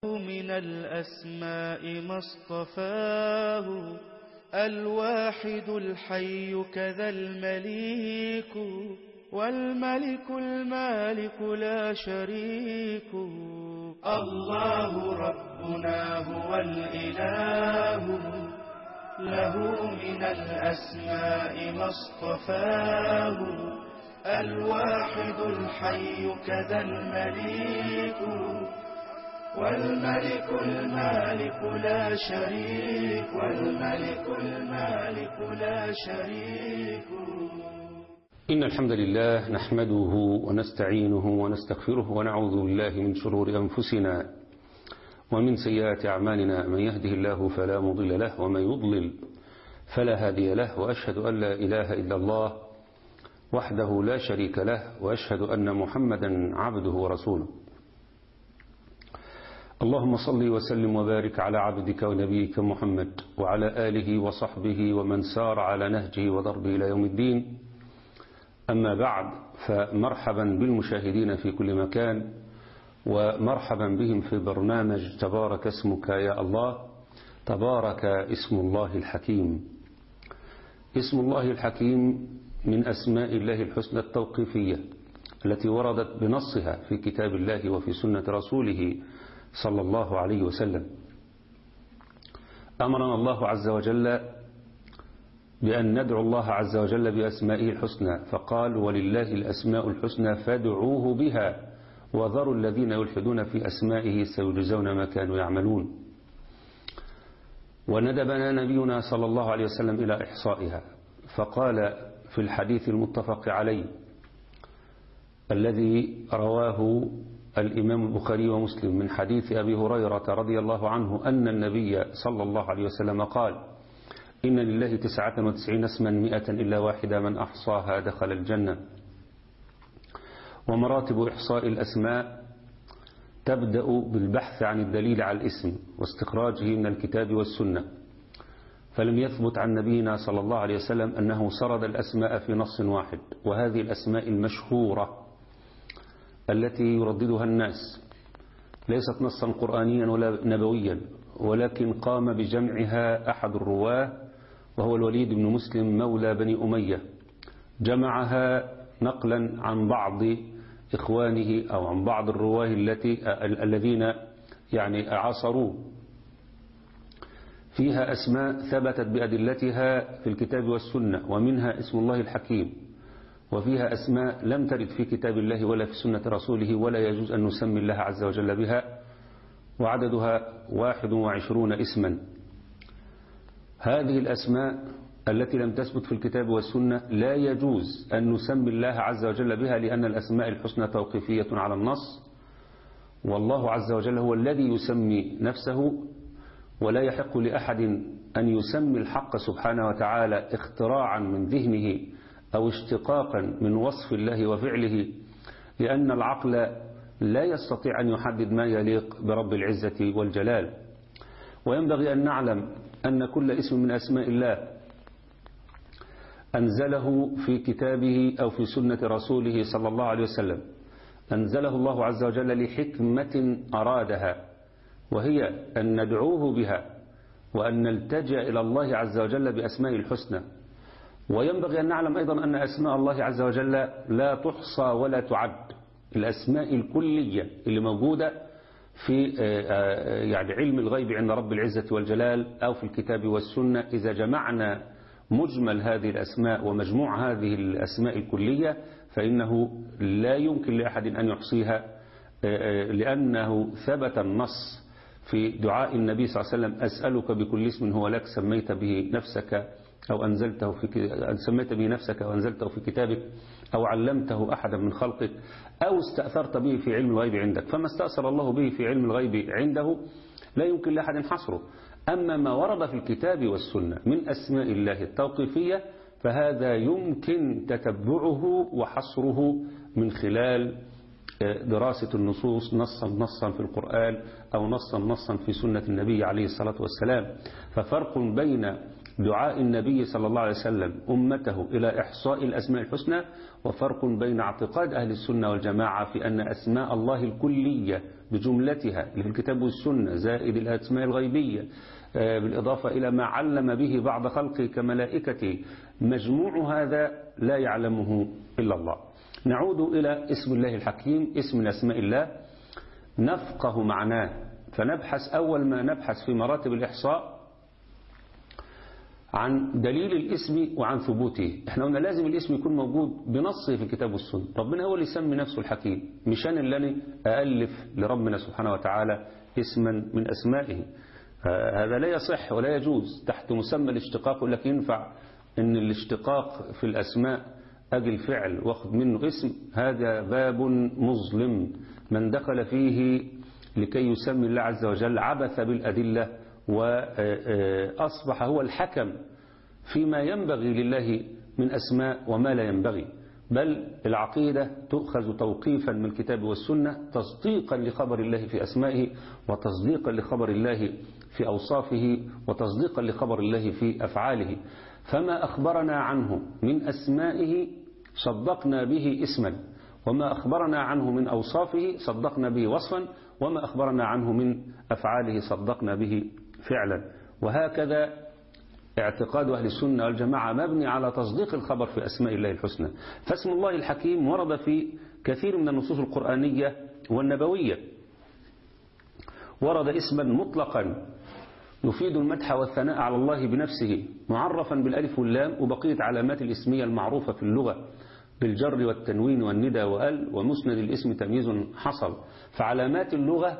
من الأسماء ما اصطفاه الواحد الحي كذا المليك والملك المالك لا شريك الله ربنا هو الإله له من الأسماء ما اصطفاه الواحد الحي كذا المليك والملك المالك لا شريك والملك المالك لا شريك إن الحمد لله نحمده ونستعينه ونستغفره ونعوذ بالله من شرور أنفسنا ومن سيئات أعمالنا من يهده الله فلا مضل له ومن يضلل فلا هادي له وأشهد أن لا إله إلا الله وحده لا شريك له وأشهد أن محمدا عبده ورسوله اللهم صل وسلم وبارك على عبدك ونبيك محمد وعلى آله وصحبه ومن سار على نهجه وضربه إلى يوم الدين أما بعد فمرحبا بالمشاهدين في كل مكان ومرحبا بهم في برنامج تبارك اسمك يا الله تبارك اسم الله الحكيم اسم الله الحكيم من أسماء الله الحسنى التوقيفية التي وردت بنصها في كتاب الله وفي سنة رسوله صلى الله عليه وسلم أمرنا الله عز وجل بأن ندعو الله عز وجل بأسمائه الحسنى فقال ولله الأسماء الحسنى فادعوه بها وذروا الذين يلحدون في أسمائه سيجزون ما كانوا يعملون وندبنا نبينا صلى الله عليه وسلم إلى إحصائها فقال في الحديث المتفق عليه الذي رواه الإمام البخاري ومسلم من حديث أبي هريرة رضي الله عنه أن النبي صلى الله عليه وسلم قال إن لله تسعة وتسعين اسما مئة إلا واحدة من أحصاها دخل الجنة ومراتب إحصاء الأسماء تبدأ بالبحث عن الدليل على الاسم واستخراجه من الكتاب والسنة فلم يثبت عن نبينا صلى الله عليه وسلم أنه سرد الأسماء في نص واحد وهذه الأسماء المشهورة التي يرددها الناس ليست نصا قرآنيا ولا نبويا ولكن قام بجمعها أحد الرواه وهو الوليد بن مسلم مولى بني أمية جمعها نقلا عن بعض إخوانه أو عن بعض الرواه التي الذين يعني عاصروه فيها أسماء ثبتت بأدلتها في الكتاب والسنة ومنها اسم الله الحكيم وفيها أسماء لم ترد في كتاب الله ولا في سنة رسوله ولا يجوز أن نسمي الله عز وجل بها وعددها واحد وعشرون اسما هذه الأسماء التي لم تثبت في الكتاب والسنة لا يجوز أن نسمي الله عز وجل بها لأن الأسماء الحسنى توقيفية على النص والله عز وجل هو الذي يسمي نفسه ولا يحق لأحد أن يسمي الحق سبحانه وتعالى اختراعا من ذهنه أو اشتقاقا من وصف الله وفعله لأن العقل لا يستطيع أن يحدد ما يليق برب العزة والجلال وينبغي أن نعلم أن كل اسم من أسماء الله أنزله في كتابه أو في سنة رسوله صلى الله عليه وسلم أنزله الله عز وجل لحكمة أرادها وهي أن ندعوه بها وأن نلتجأ إلى الله عز وجل بأسماء الحسنى وينبغي أن نعلم أيضا أن أسماء الله عز وجل لا تحصى ولا تعد الأسماء الكلية اللي موجودة في يعني علم الغيب عند رب العزة والجلال أو في الكتاب والسنة إذا جمعنا مجمل هذه الأسماء ومجموع هذه الأسماء الكلية فإنه لا يمكن لأحد أن يحصيها لأنه ثبت النص في دعاء النبي صلى الله عليه وسلم أسألك بكل اسم هو لك سميت به نفسك أو أنزلته في أن سميت به نفسك أو أنزلته في كتابك أو علمته أحدا من خلقك أو استأثرت به في علم الغيب عندك فما استأثر الله به في علم الغيب عنده لا يمكن لأحد حصره أما ما ورد في الكتاب والسنة من أسماء الله التوقيفية فهذا يمكن تتبعه وحصره من خلال دراسة النصوص نصا نصا في القرآن أو نصا نصا في سنة النبي عليه الصلاة والسلام ففرق بين دعاء النبي صلى الله عليه وسلم أمته إلى إحصاء الأسماء الحسنى وفرق بين اعتقاد أهل السنة والجماعة في أن أسماء الله الكلية بجملتها اللي في الكتاب والسنة زائد الأسماء الغيبية بالإضافة إلى ما علم به بعض خلقه كملائكته مجموع هذا لا يعلمه إلا الله نعود إلى اسم الله الحكيم اسم من أسماء الله نفقه معناه فنبحث أول ما نبحث في مراتب الإحصاء عن دليل الاسم وعن ثبوته احنا قلنا لازم الاسم يكون موجود بنصه في الكتاب والسنة ربنا هو اللي يسمي نفسه الحكيم مش أنا اللي أنا أألف لربنا سبحانه وتعالى اسما من أسمائه هذا لا يصح ولا يجوز تحت مسمى الاشتقاق يقول لك ينفع ان الاشتقاق في الأسماء أجي الفعل واخد منه اسم هذا باب مظلم من دخل فيه لكي يسمي الله عز وجل عبث بالأدلة وأصبح هو الحكم فيما ينبغي لله من أسماء وما لا ينبغي بل العقيدة تؤخذ توقيفا من الكتاب والسنة تصديقا لخبر الله في أسمائه وتصديقا لخبر الله في أوصافه وتصديقا لخبر الله في أفعاله فما أخبرنا عنه من أسمائه صدقنا به اسما وما أخبرنا عنه من أوصافه صدقنا به وصفا وما أخبرنا عنه من أفعاله صدقنا به فعلا وهكذا اعتقاد أهل السنة والجماعة مبني على تصديق الخبر في أسماء الله الحسنى فاسم الله الحكيم ورد في كثير من النصوص القرآنية والنبوية ورد اسما مطلقا يفيد المدح والثناء على الله بنفسه معرفا بالألف واللام وبقية علامات الاسمية المعروفة في اللغة بالجر والتنوين والندى وأل ومسند الاسم تمييز حصل فعلامات اللغة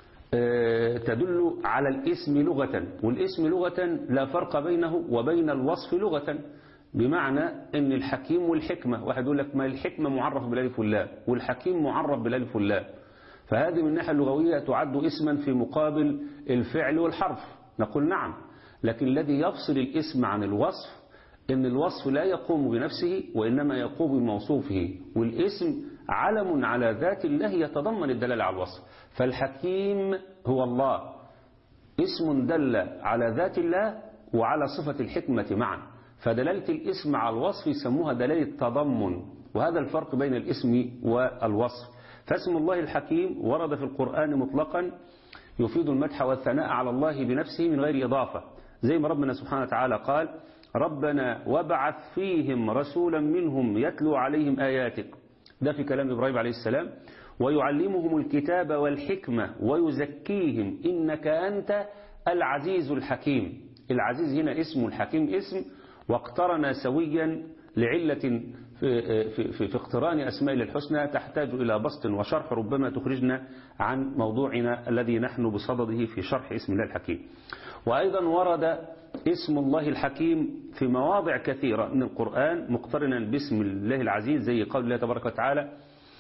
تدل على الاسم لغة والاسم لغة لا فرق بينه وبين الوصف لغة بمعنى ان الحكيم والحكمة واحد يقول لك ما الحكمة معرف بالالف واللام والحكيم معرف بالالف واللام فهذه من الناحية اللغوية تعد اسما في مقابل الفعل والحرف نقول نعم لكن الذي يفصل الاسم عن الوصف ان الوصف لا يقوم بنفسه وإنما يقوم بموصوفه والاسم علم على ذات الله يتضمن الدلالة على الوصف فالحكيم هو الله اسم دل على ذات الله وعلى صفة الحكمة معا فدلالة الاسم على الوصف يسموها دلالة تضمن وهذا الفرق بين الاسم والوصف فاسم الله الحكيم ورد في القرآن مطلقا يفيد المدح والثناء على الله بنفسه من غير إضافة زي ما ربنا سبحانه وتعالى قال ربنا وابعث فيهم رسولا منهم يتلو عليهم آياتك ده في كلام إبراهيم عليه السلام ويعلمهم الكتاب والحكمة ويزكيهم إنك أنت العزيز الحكيم العزيز هنا اسم الحكيم اسم واقترن سويا لعلة في, في, في, في اقتران أسماء الحسنى تحتاج إلى بسط وشرح ربما تخرجنا عن موضوعنا الذي نحن بصدده في شرح اسم الله الحكيم وأيضا ورد اسم الله الحكيم في مواضع كثيرة من القرآن مقترنا باسم الله العزيز زي قول الله تبارك وتعالى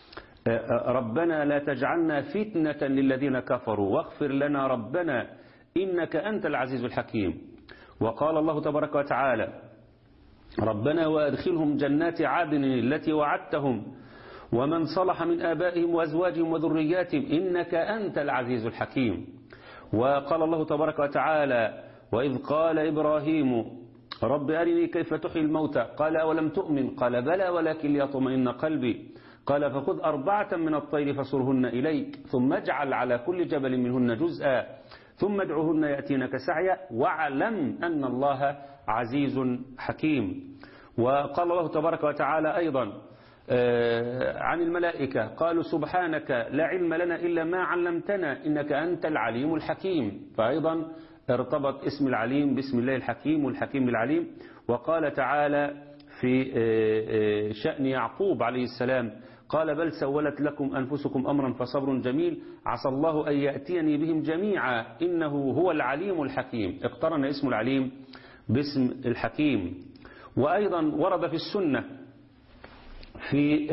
ربنا لا تجعلنا فتنة للذين كفروا واغفر لنا ربنا إنك أنت العزيز الحكيم وقال الله تبارك وتعالى ربنا وأدخلهم جنات عدن التي وعدتهم ومن صلح من آبائهم وأزواجهم وذرياتهم إنك أنت العزيز الحكيم وقال الله تبارك وتعالى وإذ قال إبراهيم رب أرني كيف تحيي الموتى قال أولم تؤمن قال بلى ولكن ليطمئن قلبي قال فخذ أربعة من الطير فصرهن إليك ثم اجعل على كل جبل منهن جزءا ثم ادعوهن يأتينك سعيا واعلم أن الله عزيز حكيم وقال الله تبارك وتعالى أيضا عن الملائكة قالوا سبحانك لا علم لنا إلا ما علمتنا إنك أنت العليم الحكيم فأيضا ارتبط اسم العليم باسم الله الحكيم والحكيم العليم وقال تعالى في شأن يعقوب عليه السلام قال بل سولت لكم أنفسكم أمرا فصبر جميل عسى الله أن يأتيني بهم جميعا إنه هو العليم الحكيم اقترن اسم العليم باسم الحكيم وأيضا ورد في السنة في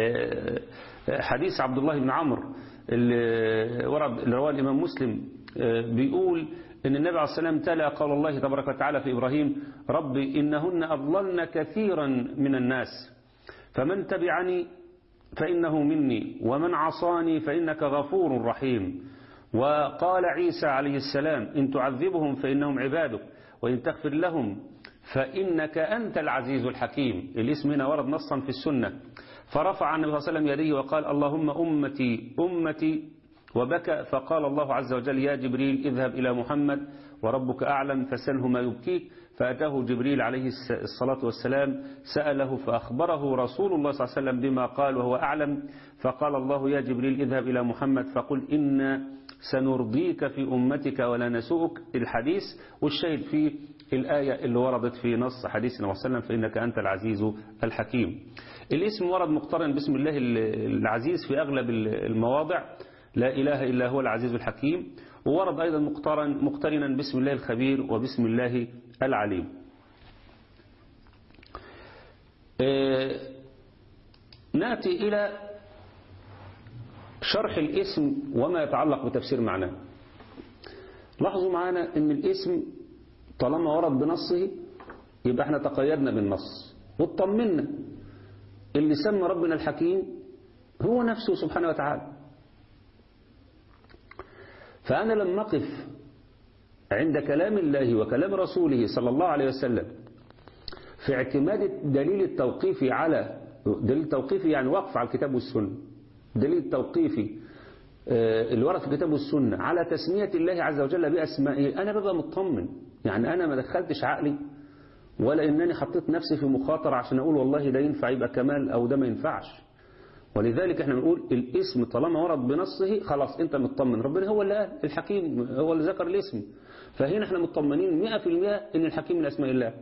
حديث عبد الله بن عمرو اللي ورد اللي رواه الإمام مسلم بيقول إن النبي عليه السلام تلا قول الله تبارك وتعالى في إبراهيم رب إنهن أضللن كثيرا من الناس فمن تبعني فإنه مني ومن عصاني فإنك غفور رحيم وقال عيسى عليه السلام إن تعذبهم فإنهم عبادك وإن تغفر لهم فإنك أنت العزيز الحكيم الاسم هنا ورد نصا في السنة فرفع النبي صلى الله عليه وسلم يديه وقال اللهم أمتي أمتي وبكى فقال الله عز وجل يا جبريل اذهب إلى محمد وربك أعلم فسله ما يبكيك فأتاه جبريل عليه الصلاة والسلام سأله فأخبره رسول الله صلى الله عليه وسلم بما قال وهو أعلم فقال الله يا جبريل اذهب إلى محمد فقل إن سنرضيك في أمتك ولا نسوءك الحديث والشاهد فيه الآية اللي وردت في نص حديث النبي صلى الله عليه وسلم فإنك أنت العزيز الحكيم الاسم ورد مقترن باسم الله العزيز في أغلب المواضع لا إله إلا هو العزيز الحكيم وورد أيضا مقترن مقترنا باسم الله الخبير وباسم الله العليم آه نأتي إلى شرح الاسم وما يتعلق بتفسير معناه لاحظوا معنا ان الاسم طالما ورد بنصه يبقى احنا تقيدنا بالنص واطمنا اللي سمى ربنا الحكيم هو نفسه سبحانه وتعالى فأنا لما أقف عند كلام الله وكلام رسوله صلى الله عليه وسلم في اعتماد الدليل التوقيفي على دليل توقيفي يعني وقف على الكتاب والسنة دليل التوقيفي اللي ورد في الكتاب والسنة على تسمية الله عز وجل بأسمائه أنا ببقى مطمن يعني أنا ما دخلتش عقلي ولا إنني حطيت نفسي في مخاطرة عشان أقول والله ده ينفع يبقى كمال أو ده ما ينفعش ولذلك احنا بنقول الاسم طالما ورد بنصه خلاص انت مطمن ربنا هو اللي قال الحكيم هو اللي ذكر الاسم فهنا احنا مطمنين 100% ان الحكيم من اسماء الله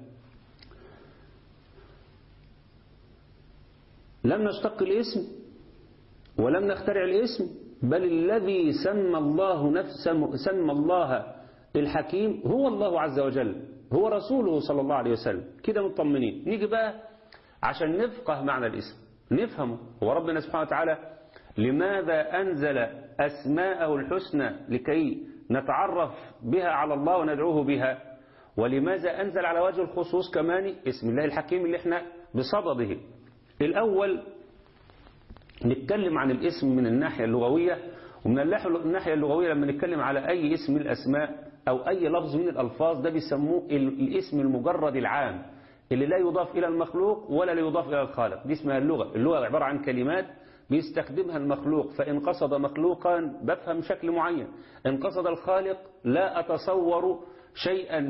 لم نشتق الاسم ولم نخترع الاسم بل الذي سمى الله نفسه سمى الله الحكيم هو الله عز وجل هو رسوله صلى الله عليه وسلم كده مطمنين نيجي بقى عشان نفقه معنى الاسم نفهمه هو ربنا سبحانه وتعالى لماذا أنزل أسماءه الحسنى لكي نتعرف بها على الله وندعوه بها ولماذا أنزل على وجه الخصوص كمان اسم الله الحكيم اللي احنا بصدده الأول نتكلم عن الاسم من الناحية اللغوية ومن الناحية اللغوية لما نتكلم على أي اسم من الأسماء أو أي لفظ من الألفاظ ده بيسموه الاسم المجرد العام اللي لا يضاف إلى المخلوق ولا لا يضاف إلى الخالق دي اسمها اللغة اللغة عبارة عن كلمات بيستخدمها المخلوق فإن قصد مخلوقا بفهم شكل معين إن قصد الخالق لا أتصور شيئا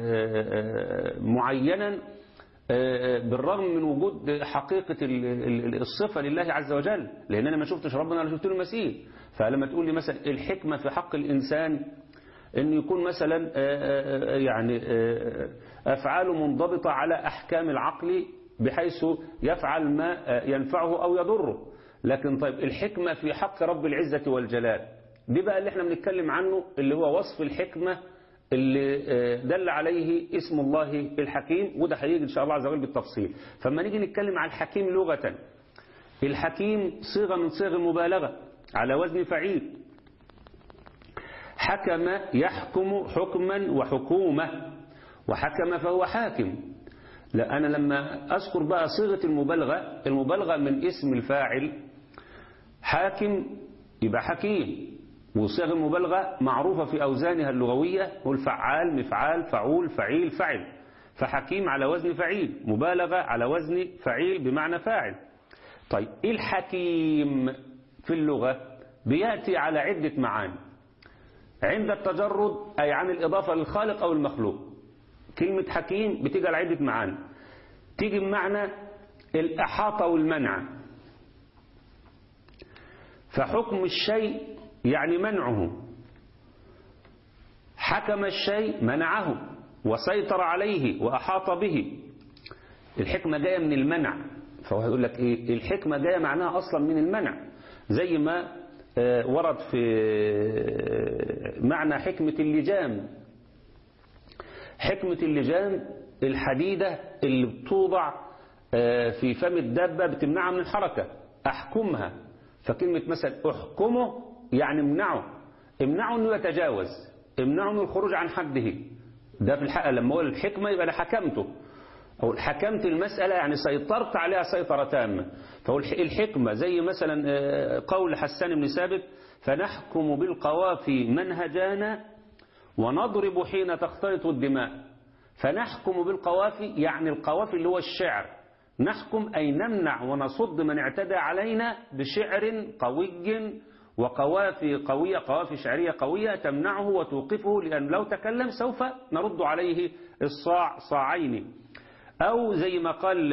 معينا بالرغم من وجود حقيقة الصفة لله عز وجل لأن أنا ما شفتش ربنا ولا شفت له مثيل فلما تقول لي مثلا الحكمة في حق الإنسان أن يكون مثلا يعني أفعاله منضبطة على أحكام العقل بحيث يفعل ما ينفعه أو يضره لكن طيب الحكمة في حق رب العزة والجلال دي بقى اللي احنا بنتكلم عنه اللي هو وصف الحكمة اللي دل عليه اسم الله الحكيم وده هيجي إن شاء الله عز وجل بالتفصيل فما نيجي نتكلم عن الحكيم لغة الحكيم صيغة من صيغ المبالغة على وزن فعيل حكم يحكم حكما وحكومة وحكم فهو حاكم لا أنا لما أذكر بقى صيغة المبالغة المبالغة من اسم الفاعل حاكم يبقى حكيم وصيغ المبالغة معروفة في أوزانها اللغوية والفعال مفعال فعول فعيل فعل فحكيم على وزن فعيل مبالغة على وزن فعيل بمعنى فاعل طيب الحكيم في اللغة بيأتي على عدة معاني عند التجرد أي عن الإضافة للخالق أو المخلوق كلمة حكيم بتيجي على عدة معاني تيجي بمعنى الإحاطة والمنع فحكم الشيء يعني منعه حكم الشيء منعه وسيطر عليه وأحاط به الحكمة جاية من المنع فهو يقول لك إيه الحكمة جاية معناها أصلا من المنع زي ما ورد في معنى حكمة اللجام حكمة اللجام الحديدة اللي بتوضع في فم الدابة بتمنعها من الحركة أحكمها فكلمة مثلا أحكمه يعني امنعه امنعه أنه يتجاوز امنعه من الخروج عن حده ده في الحقيقة لما أقول الحكمة يبقى أنا حكمته أو حكمت المسألة يعني سيطرت عليها سيطرة تامة فهو الحكمة زي مثلا قول حسان بن ثابت فنحكم بالقوافي منهجانا ونضرب حين تختلط الدماء فنحكم بالقوافي يعني القوافي اللي هو الشعر نحكم أي نمنع ونصد من اعتدى علينا بشعر قوي وقوافي قوية قوافي شعرية قوية تمنعه وتوقفه لأن لو تكلم سوف نرد عليه الصاع صاعين أو زي ما قال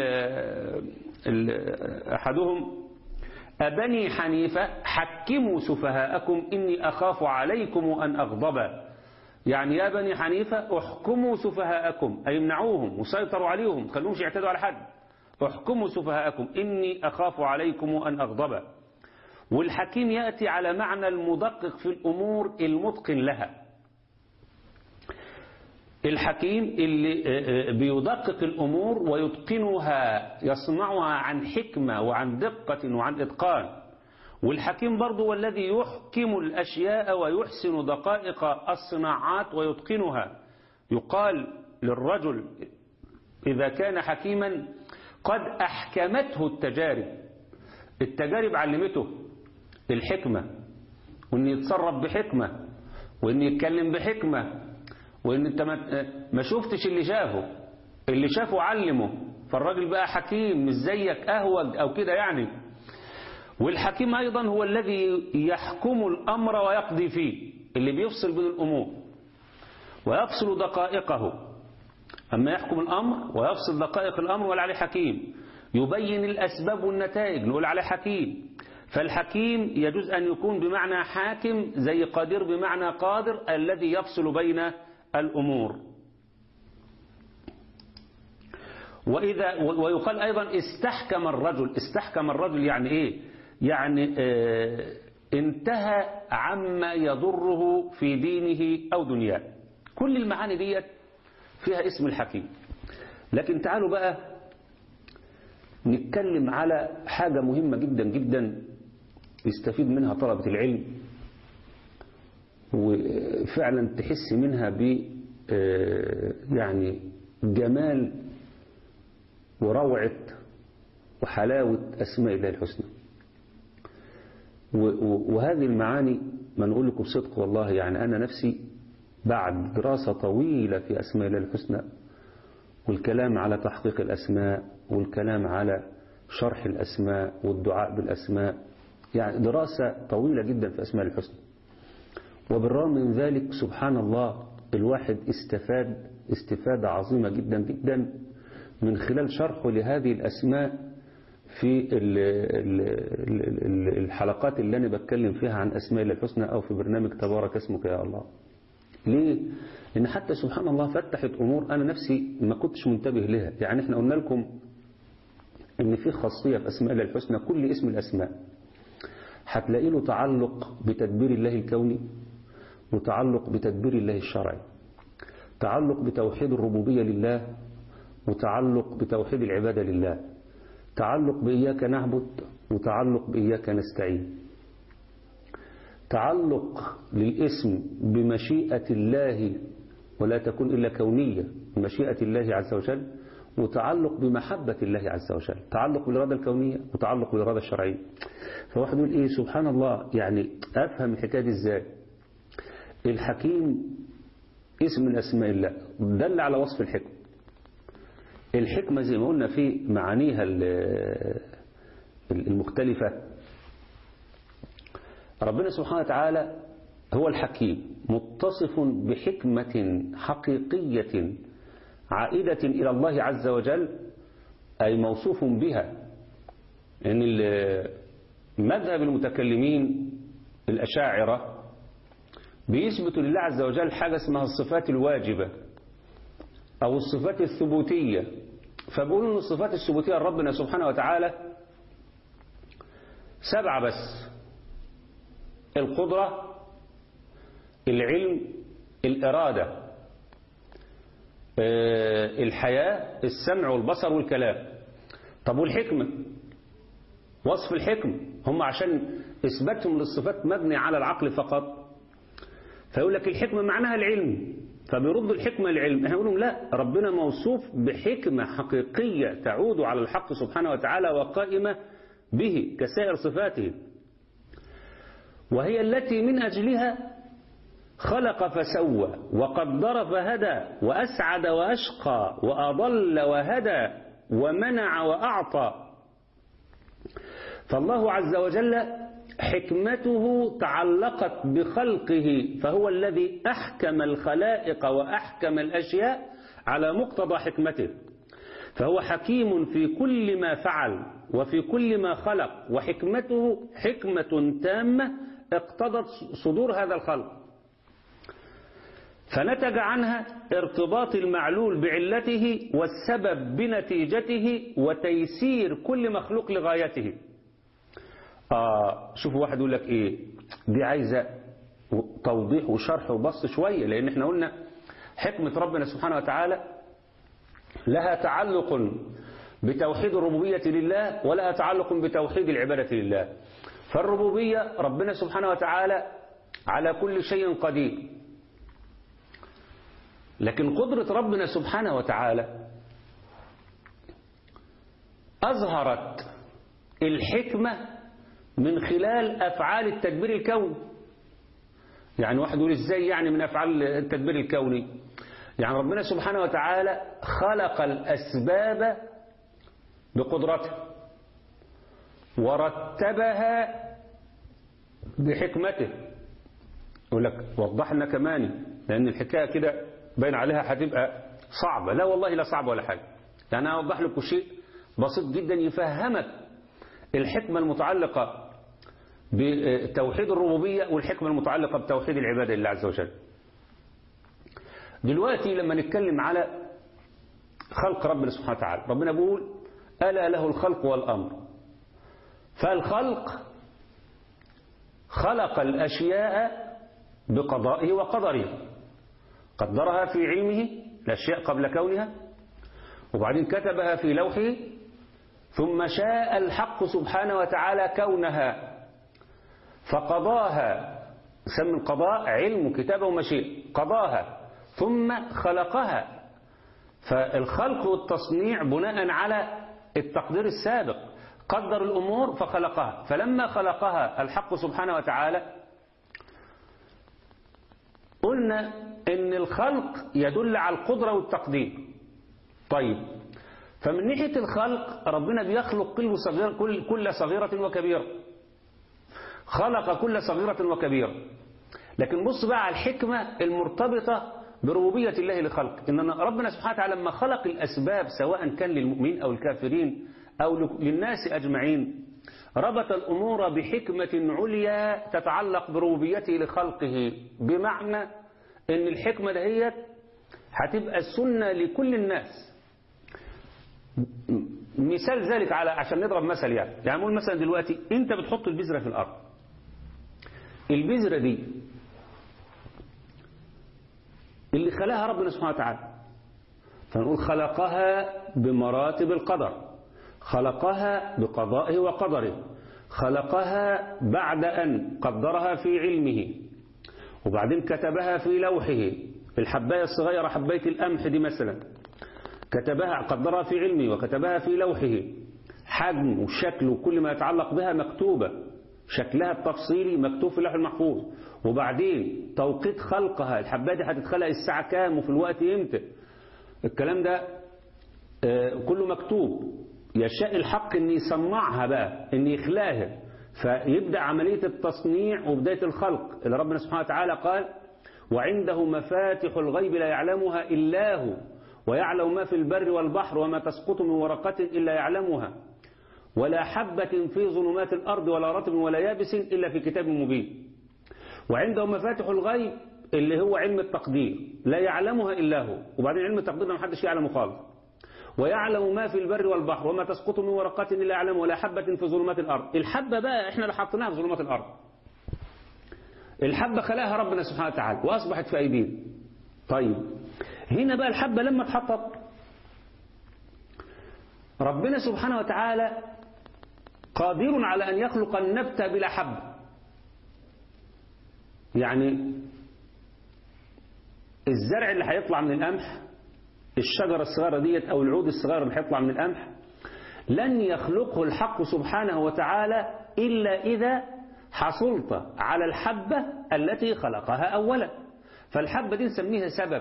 أحدهم أبني حنيفة حكموا سفهاءكم إني أخاف عليكم أن أغضب يعني يا بني حنيفة احكموا سفهاءكم أي امنعوهم وسيطروا عليهم خلوهمش يعتدوا على حد احكموا سفهاءكم إني أخاف عليكم أن أغضب والحكيم يأتي على معنى المدقق في الأمور المتقن لها الحكيم اللي بيدقق الأمور ويتقنها يصنعها عن حكمة وعن دقة وعن إتقان والحكيم برضه هو الذي يحكم الأشياء ويحسن دقائق الصناعات ويتقنها يقال للرجل إذا كان حكيما قد أحكمته التجارب التجارب علمته الحكمة وأن يتصرف بحكمة وأن يتكلم بحكمة وأن أنت ما شفتش اللي شافه اللي شافه علمه فالراجل بقى حكيم مش زيك أهوج أو كده يعني والحكيم أيضا هو الذي يحكم الأمر ويقضي فيه اللي بيفصل بين الأمور ويفصل دقائقه أما يحكم الأمر ويفصل دقائق الأمر ولا عليه حكيم يبين الأسباب والنتائج نقول عليه حكيم فالحكيم يجوز أن يكون بمعنى حاكم زي قادر بمعنى قادر الذي يفصل بين الأمور وإذا ويقال أيضا استحكم الرجل استحكم الرجل يعني إيه يعني اه انتهى عما يضره في دينه أو دنياه كل المعاني ديت فيها اسم الحكيم لكن تعالوا بقى نتكلم على حاجة مهمة جدا جدا يستفيد منها طلبة العلم وفعلا تحس منها ب يعني جمال وروعة وحلاوة أسماء الله الحسنى وهذه المعاني ما نقول لكم بصدق والله يعني أنا نفسي بعد دراسة طويلة في أسماء الله الحسنى والكلام على تحقيق الأسماء والكلام على شرح الأسماء والدعاء بالأسماء يعني دراسة طويلة جدا في أسماء الحسنى وبالرغم من ذلك سبحان الله الواحد استفاد استفادة عظيمة جدا جدا من خلال شرحه لهذه الأسماء في الحلقات اللي أنا بتكلم فيها عن أسماء الله الحسنى أو في برنامج تبارك اسمك يا الله ليه؟ لأن حتى سبحان الله فتحت أمور أنا نفسي ما كنتش منتبه لها يعني احنا قلنا لكم ان في خاصية في أسماء الله الحسنى كل اسم الأسماء هتلاقي له تعلق بتدبير الله الكوني وتعلق بتدبير الله الشرعي تعلق بتوحيد الربوبية لله وتعلق بتوحيد العبادة لله تعلق بإياك نعبد وتعلق بإياك نستعين تعلق للاسم بمشيئة الله ولا تكون إلا كونية مشيئة الله عز وجل وتعلق بمحبة الله عز وجل تعلق بالإرادة الكونية وتعلق بالإرادة الشرعية فواحد يقول إيه سبحان الله يعني أفهم الحكاية دي إزاي الحكيم اسم من أسماء الله دل على وصف الحكمة الحكمة زي ما قلنا في معانيها المختلفة ربنا سبحانه وتعالى هو الحكيم متصف بحكمة حقيقية عائدة إلى الله عز وجل أي موصوف بها يعني مذهب المتكلمين الأشاعرة بيثبتوا لله عز وجل حاجة اسمها الصفات الواجبة أو الصفات الثبوتية فبيقولوا أن الصفات الثبوتية لربنا سبحانه وتعالى سبعة بس القدرة العلم الإرادة الحياة السمع والبصر والكلام طب والحكمة وصف الحكمة هم عشان إثباتهم للصفات مبني على العقل فقط فيقول لك الحكمة معناها العلم فبيرد الحكمة العلم احنا نقول لا ربنا موصوف بحكمة حقيقية تعود على الحق سبحانه وتعالى وقائمة به كسائر صفاته وهي التي من أجلها خلق فسوى وقدر فهدى وأسعد وأشقى وأضل وهدى ومنع وأعطى فالله عز وجل حكمته تعلقت بخلقه فهو الذي أحكم الخلائق وأحكم الأشياء على مقتضى حكمته فهو حكيم في كل ما فعل وفي كل ما خلق وحكمته حكمة تامة اقتضت صدور هذا الخلق فنتج عنها ارتباط المعلول بعلته والسبب بنتيجته وتيسير كل مخلوق لغايته آه شوفوا واحد يقول لك ايه دي عايزة توضيح وشرح وبسط شوية لان احنا قلنا حكمة ربنا سبحانه وتعالى لها تعلق بتوحيد الربوبية لله ولها تعلق بتوحيد العبادة لله فالربوبية ربنا سبحانه وتعالى على كل شيء قدير لكن قدرة ربنا سبحانه وتعالى أظهرت الحكمة من خلال أفعال التدبير الكوني يعني واحد يقول إزاي يعني من أفعال التدبير الكوني يعني ربنا سبحانه وتعالى خلق الأسباب بقدرته ورتبها بحكمته يقول لك وضح لنا كمان لأن الحكاية كده باين عليها هتبقى صعبة لا والله لا صعبة ولا حاجة يعني أنا أوضح لكم شيء بسيط جدا يفهمك الحكمة المتعلقة بتوحيد الربوبية والحكمة المتعلقة بتوحيد العبادة لله عز وجل دلوقتي لما نتكلم على خلق ربنا سبحانه وتعالى ربنا بيقول ألا له الخلق والأمر فالخلق خلق الأشياء بقضائه وقدره قدرها في علمه الأشياء قبل كونها وبعدين كتبها في لوحه ثم شاء الحق سبحانه وتعالى كونها فقضاها سمي القضاء علم كتابة ومشيئة قضاها ثم خلقها فالخلق والتصنيع بناء على التقدير السابق قدر الأمور فخلقها فلما خلقها الحق سبحانه وتعالى قلنا ان الخلق يدل على القدرة والتقدير طيب فمن ناحية الخلق ربنا بيخلق كل صغيرة, كل, كل صغيرة وكبيرة خلق كل صغيرة وكبيرة لكن بص بقى على الحكمة المرتبطة بربوبية الله لخلق إن ربنا سبحانه وتعالى لما خلق الأسباب سواء كان للمؤمنين أو الكافرين أو للناس أجمعين ربط الأمور بحكمة عليا تتعلق بربوبيته لخلقه بمعنى أن الحكمة دهيت هتبقى السنة لكل الناس مثال ذلك على عشان نضرب مثل يعني يعني نقول مثلا دلوقتي انت بتحط البذرة في الأرض البذرة دي اللي خلقها ربنا سبحانه وتعالى فنقول خلقها بمراتب القدر خلقها بقضائه وقدره خلقها بعد أن قدرها في علمه وبعدين كتبها في لوحه الحباية الصغيرة حباية القمح دي مثلا كتبها قدرها في علمه وكتبها في لوحه حجم وشكل وكل ما يتعلق بها مكتوبة شكلها التفصيلي مكتوب في اللوح المحفوظ وبعدين توقيت خلقها الحباية دي هتتخلق الساعة كام وفي الوقت امتى الكلام ده كله مكتوب يشاء الحق ان يصنعها بقى ان يخلاها فيبدأ عملية التصنيع وبداية الخلق اللي ربنا سبحانه وتعالى قال وعنده مفاتح الغيب لا يعلمها إلا هو ويعلم ما في البر والبحر وما تسقط من ورقة إلا يعلمها ولا حبة في ظلمات الأرض ولا رطب ولا يابس إلا في كتاب مبين وعنده مفاتح الغيب اللي هو علم التقدير لا يعلمها إلا هو وبعدين علم التقدير ما حدش يعلمه خالص ويعلم ما في البر والبحر وما تسقط من ورقة إلا يعلم ولا حبة في ظلمات الأرض الحبة بقى احنا اللي حطيناها في ظلمات الأرض الحبة خلاها ربنا سبحانه وتعالى وأصبحت في أيدينا طيب هنا بقى الحبة لما اتحطت ربنا سبحانه وتعالى قادر على أن يخلق النبت بلا حبة يعني الزرع اللي هيطلع من القمح الشجرة الصغيرة ديت أو العود الصغير اللي هيطلع من القمح لن يخلقه الحق سبحانه وتعالى إلا إذا حصلت على الحبة التي خلقها أولا فالحبة دي نسميها سبب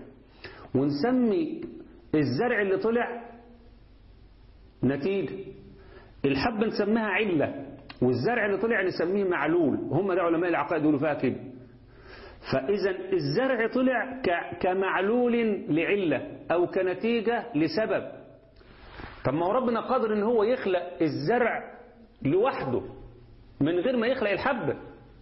ونسمي الزرع اللي طلع نتيجة الحبة نسميها علة والزرع اللي طلع نسميه معلول هم ده علماء العقائد يقولوا فيها كده فإذا الزرع طلع كمعلول لعلة أو كنتيجة لسبب طب ما هو ربنا قادر ان هو يخلق الزرع لوحده من غير ما يخلق الحبة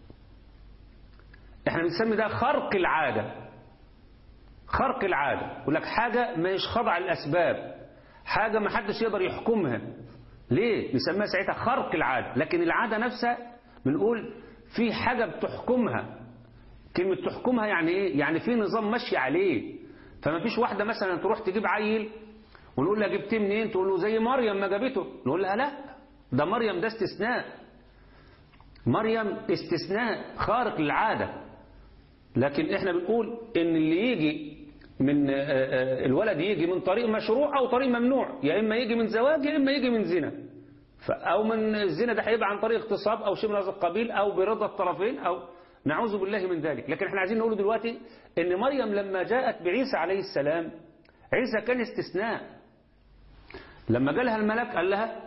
احنا بنسمي ده خرق العادة خرق العادة يقول لك حاجة مش خاضعة للأسباب حاجة ما حدش يقدر يحكمها ليه نسميها ساعتها خرق العادة لكن العادة نفسها بنقول في حاجة بتحكمها كلمة تحكمها يعني ايه يعني في نظام ماشي عليه فما فيش واحدة مثلا تروح تجيب عيل ونقول لها جبتيه منين تقول له زي مريم ما جابته نقول لها لا ده مريم ده استثناء مريم استثناء خارق للعادة لكن احنا بنقول ان اللي يجي من الولد يجي من طريق مشروع او طريق ممنوع يا اما يجي من زواج يا اما يجي من زنا او من الزنا ده هيبقى عن طريق اغتصاب او شيء من هذا القبيل او برضا الطرفين او نعوذ بالله من ذلك لكن احنا عايزين نقول دلوقتي ان مريم لما جاءت بعيسى عليه السلام عيسى كان استثناء لما جالها الملك قال لها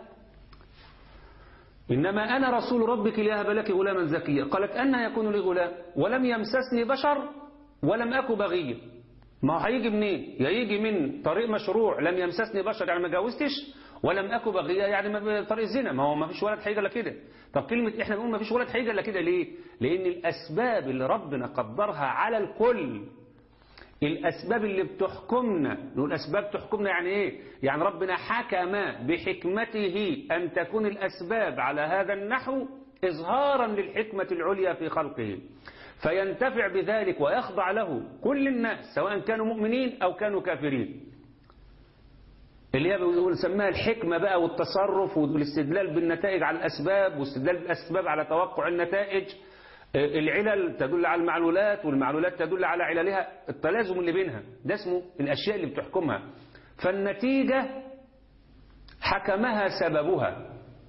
إنما أنا رسول ربك لأهب لك غلاما زكيا قالت أن يكون لي غلام ولم يمسسني بشر ولم أكو بغيا ما هو هيجي منين يا يجي من طريق مشروع لم يمسسني بشر يعني ما جاوزتش ولم أكو بغيا يعني طريق زنا ما هو ما فيش ولد هيجي الا كده طب كلمة احنا بنقول ما فيش ولد هيجي الا كده ليه لأن الأسباب اللي ربنا قدرها على الكل الأسباب اللي بتحكمنا نقول أسباب تحكمنا يعني إيه يعني ربنا حكم بحكمته أن تكون الأسباب على هذا النحو إظهارا للحكمة العليا في خلقه فينتفع بذلك ويخضع له كل الناس سواء كانوا مؤمنين أو كانوا كافرين اللي هي بنقول سماها الحكمة بقى والتصرف والاستدلال بالنتائج على الأسباب واستدلال بالأسباب على توقع النتائج العلل تدل على المعلولات والمعلولات تدل على عللها التلازم اللي بينها ده اسمه الأشياء اللي بتحكمها فالنتيجة حكمها سببها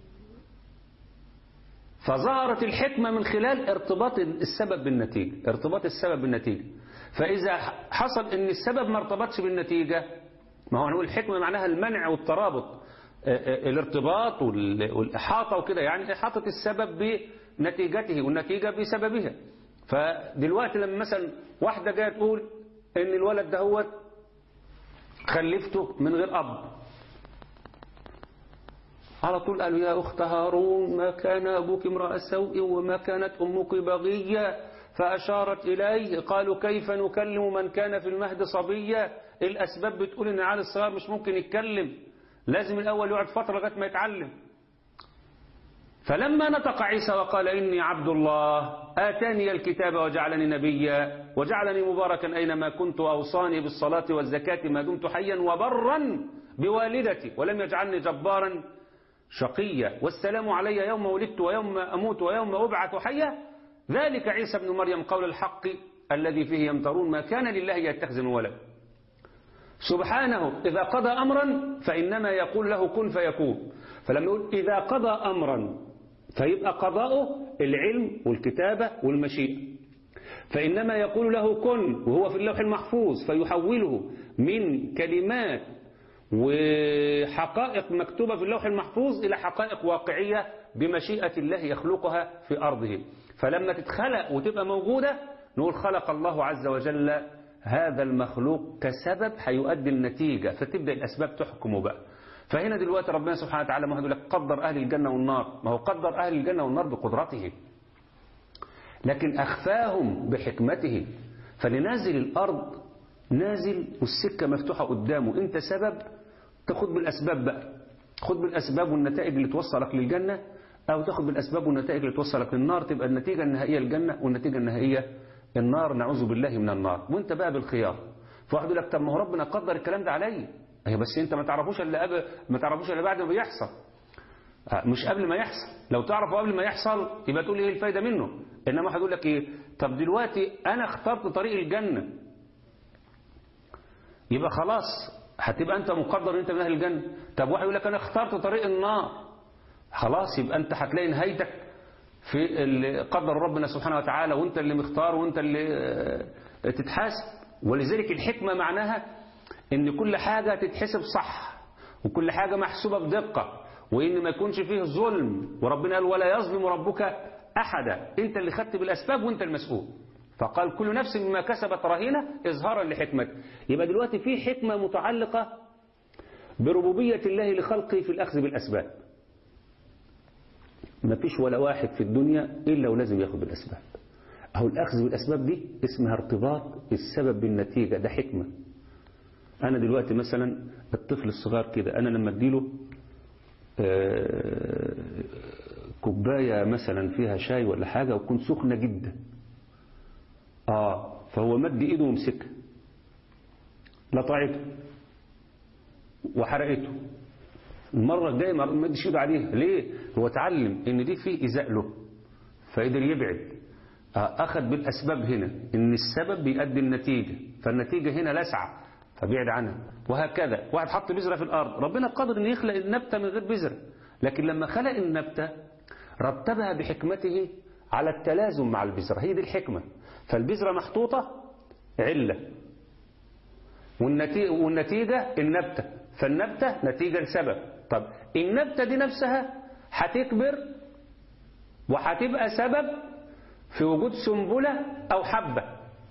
فظهرت الحكمة من خلال ارتباط السبب بالنتيجة ارتباط السبب بالنتيجة فإذا حصل ان السبب ما ارتبطش بالنتيجة ما هو نقول الحكمة معناها المنع والترابط الارتباط والإحاطة وكده يعني إحاطة السبب بنتيجته والنتيجة بسببها فدلوقتي لما مثلا واحدة جاية تقول ان الولد ده هو خلفته من غير أب على طول قالوا يا أخت هارون ما كان أبوك امرأ سوء وما كانت أمك بغية فأشارت إليه قالوا كيف نكلم من كان في المهد صبيا الأسباب بتقول إن عيال الصغار مش ممكن يتكلم لازم الأول يقعد فترة لغاية ما يتعلم فلما نطق عيسى وقال إني عبد الله آتاني الكتاب وجعلني نبيا وجعلني مباركا أينما كنت أوصاني بالصلاة والزكاة ما دمت حيا وبرا بوالدتي ولم يجعلني جبارا شقيا والسلام علي يوم ولدت ويوم أموت ويوم أبعث حيا ذلك عيسى بن مريم قول الحق الذي فيه يمترون ما كان لله يتخذ من ولد سبحانه إذا قضى أمرا فإنما يقول له كن فيكون فلما يقول إذا قضى أمرا فيبقى قضاؤه العلم والكتابة والمشيئة فإنما يقول له كن وهو في اللوح المحفوظ فيحوله من كلمات وحقائق مكتوبة في اللوح المحفوظ إلى حقائق واقعية بمشيئة الله يخلقها في أرضه فلما تتخلق وتبقى موجودة نقول خلق الله عز وجل هذا المخلوق كسبب هيؤدي النتيجة فتبدأ الأسباب تحكمه بقى فهنا دلوقتي ربنا سبحانه وتعالى ما لك قدر أهل الجنة والنار ما هو قدر أهل الجنة والنار بقدرته لكن أخفاهم بحكمته فلنازل الأرض نازل والسكة مفتوحة قدامه أنت سبب تاخد بالأسباب بقى خد بالأسباب والنتائج اللي توصلك للجنة أو تاخد بالأسباب والنتائج اللي توصلك للنار تبقى النتيجة النهائية الجنة والنتيجة النهائية النار نعوذ بالله من النار وانت بقى بالخيار فواحد يقول لك طب ما هو ربنا قدر الكلام ده عليا هي بس انت ما تعرفوش الا قبل ما تعرفوش الا بعد ما بيحصل مش قبل ما يحصل لو تعرفه قبل ما يحصل يبقى تقول ايه الفايده منه انما واحد يقول لك ايه طب دلوقتي انا اخترت طريق الجنه يبقى خلاص هتبقى انت مقدر ان انت من اهل الجنه طب واحد يقول لك انا اخترت طريق النار خلاص يبقى انت هتلاقي نهايتك في اللي قدر ربنا سبحانه وتعالى وانت اللي مختار وانت اللي تتحاسب ولذلك الحكمة معناها ان كل حاجة تتحسب صح وكل حاجة محسوبة بدقة وإن ما يكونش فيه ظلم وربنا قال ولا يظلم ربك أحدا أنت اللي خدت بالأسباب وأنت المسؤول فقال كل نفس بما كسبت رهينة إظهارا لحكمته يبقى دلوقتي في حكمة متعلقة بربوبية الله لخلقه في الأخذ بالأسباب ما فيش ولا واحد في الدنيا إلا ولازم ياخد بالأسباب أهو الأخذ بالأسباب دي اسمها ارتباط السبب بالنتيجة ده حكمة أنا دلوقتي مثلا الطفل الصغير كده أنا لما أديله آه، كوباية مثلا فيها شاي ولا حاجة وتكون سخنة جدا آه فهو مد إيده ومسكها لطعته وحرقته المرة الجاية ما مدش إيده عليها ليه؟ هو اتعلم إن دي فيه إيذاء له فقدر يبعد آه، أخذ بالأسباب هنا إن السبب بيؤدي النتيجة فالنتيجة هنا لسعة فبيعد عنها وهكذا واحد حط بذرة في الأرض ربنا قادر إن يخلق النبتة من غير بذرة لكن لما خلق النبتة رتبها بحكمته على التلازم مع البذرة هي دي الحكمة فالبذرة محطوطة علة والنتيجة, والنتيجة النبتة فالنبتة نتيجة لسبب طب النبتة دي نفسها هتكبر وهتبقى سبب في وجود سنبلة أو حبة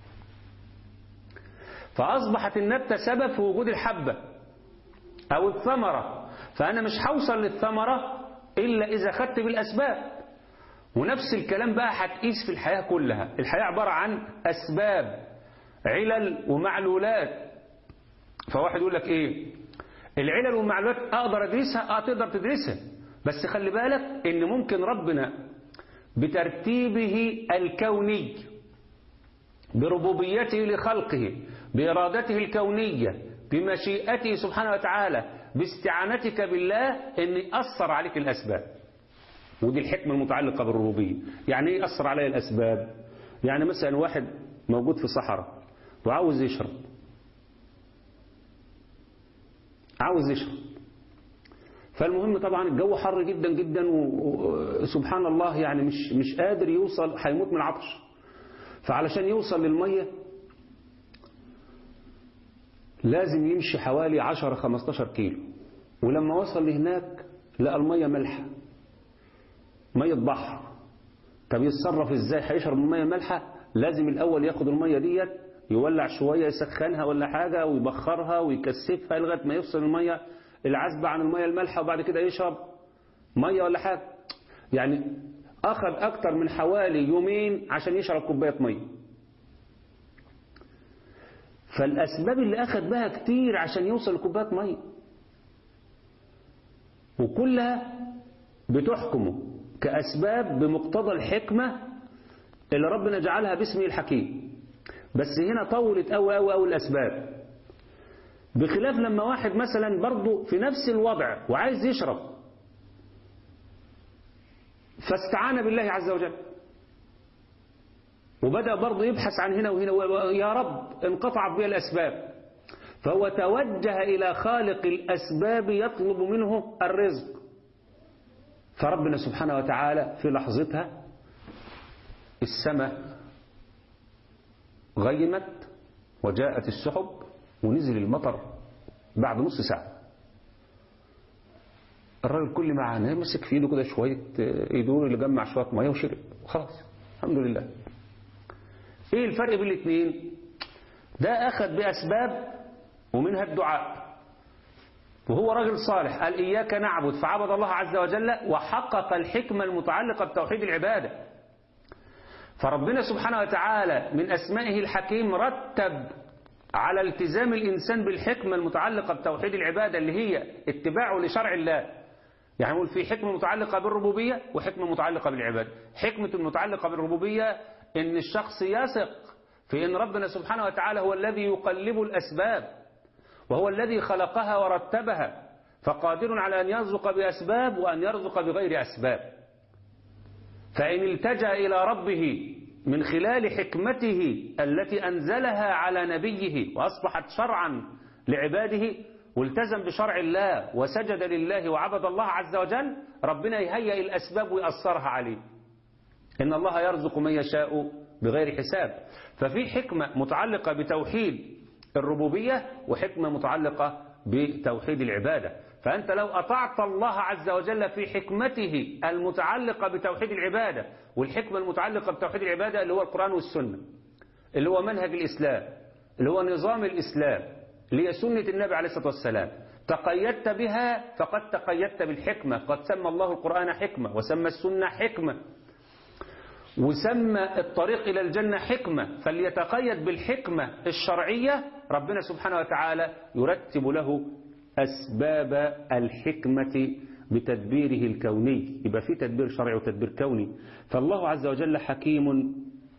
فأصبحت النبتة سبب في وجود الحبة أو الثمرة فأنا مش هوصل للثمرة إلا إذا خدت بالأسباب ونفس الكلام بقى هتقيس في الحياة كلها الحياة عبارة عن أسباب علل ومعلولات فواحد يقول لك إيه العلل والمعلولات أقدر أدرسها أه تقدر تدرسها بس خلي بالك إن ممكن ربنا بترتيبه الكوني بربوبيته لخلقه بإرادته الكونية بمشيئته سبحانه وتعالى باستعانتك بالله أن يأثر عليك الأسباب ودي الحكمة المتعلقة بالربوبية يعني ايه يأثر علي الأسباب يعني مثلا واحد موجود في صحراء وعاوز يشرب عاوز يشرب فالمهم طبعا الجو حر جدا جدا وسبحان الله يعني مش مش قادر يوصل هيموت من العطش فعلشان يوصل للمية لازم يمشي حوالي 10 15 كيلو ولما وصل لهناك لقى المية ملحة مية بحر طب يتصرف ازاي هيشرب المية مالحة لازم الاول ياخد المية ديت يولع شوية يسخنها ولا حاجة ويبخرها ويكثفها لغاية ما يفصل المية العذبة عن المية المالحة وبعد كده يشرب مية ولا حاجة يعني أخذ أكتر من حوالي يومين عشان يشرب كوباية مية فالأسباب اللي أخذ بها كتير عشان يوصل لكوباية مية وكلها بتحكمه كأسباب بمقتضى الحكمة اللي ربنا جعلها باسمه الحكيم بس هنا طولت أوي أوي أوي الأسباب بخلاف لما واحد مثلا برضه في نفس الوضع وعايز يشرب فاستعان بالله عز وجل وبدأ برضه يبحث عن هنا وهنا يا رب انقطعت بي الأسباب فهو توجه إلى خالق الأسباب يطلب منه الرزق فربنا سبحانه وتعالى في لحظتها السماء غيمت وجاءت السحب ونزل المطر بعد نص ساعة الراجل كل ما عاناه مسك في ايده كده شوية ايدور اللي جمع شوية مية وشرب خلاص الحمد لله ايه الفرق بين الاثنين ده اخذ باسباب ومنها الدعاء وهو راجل صالح قال إياك نعبد فعبد الله عز وجل وحقق الحكمة المتعلقة بتوحيد العبادة فربنا سبحانه وتعالى من أسمائه الحكيم رتب على التزام الإنسان بالحكمة المتعلقة بتوحيد العبادة اللي هي اتباعه لشرع الله يعني نقول في حكمة متعلقة بالربوبية وحكمة متعلقة بالعبادة حكمة المتعلقة بالربوبية إن الشخص يثق في إن ربنا سبحانه وتعالى هو الذي يقلب الأسباب وهو الذي خلقها ورتبها فقادر على أن يرزق بأسباب وأن يرزق بغير أسباب فإن التجأ إلى ربه من خلال حكمته التي أنزلها على نبيه وأصبحت شرعا لعباده والتزم بشرع الله وسجد لله وعبد الله عز وجل ربنا يهيئ الأسباب ويأثرها عليه إن الله يرزق من يشاء بغير حساب ففي حكمة متعلقة بتوحيد الربوبية وحكمة متعلقة بتوحيد العبادة فأنت لو أطعت الله عز وجل في حكمته المتعلقة بتوحيد العبادة والحكمة المتعلقة بتوحيد العبادة اللي هو القرآن والسنة اللي هو منهج الإسلام اللي هو نظام الإسلام اللي هي سنة النبي عليه الصلاة والسلام تقيدت بها فقد تقيدت بالحكمة قد سمى الله القرآن حكمة وسمى السنة حكمة وسمى الطريق إلى الجنة حكمة فليتقيد بالحكمة الشرعية ربنا سبحانه وتعالى يرتب له أسباب الحكمة بتدبيره الكوني يبقى في تدبير شرعي وتدبير كوني فالله عز وجل حكيم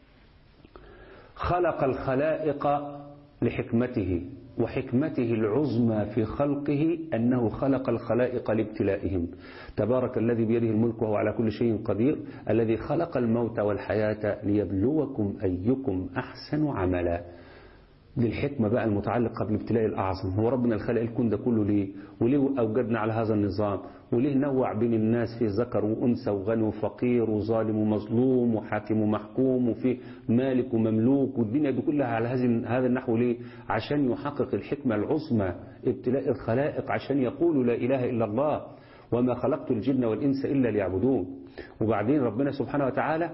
خلق الخلائق لحكمته وحكمته العظمى في خلقه أنه خلق الخلائق لابتلائهم تبارك الذي بيده الملك وهو على كل شيء قدير الذي خلق الموت والحياة ليبلوكم أيكم أحسن عملا دي الحكمة بقى المتعلقة بالابتلاء الأعظم هو ربنا الخلق الكون ده كله ليه وليه أوجدنا على هذا النظام وليه نوع بين الناس في ذكر وأنثى وغني وفقير وظالم ومظلوم وحاكم ومحكوم وفي مالك ومملوك والدنيا دي كلها على هذا هذا النحو ليه عشان يحقق الحكمة العظمى ابتلاء الخلائق عشان يقولوا لا إله إلا الله وما خلقت الجن والإنس إلا ليعبدون وبعدين ربنا سبحانه وتعالى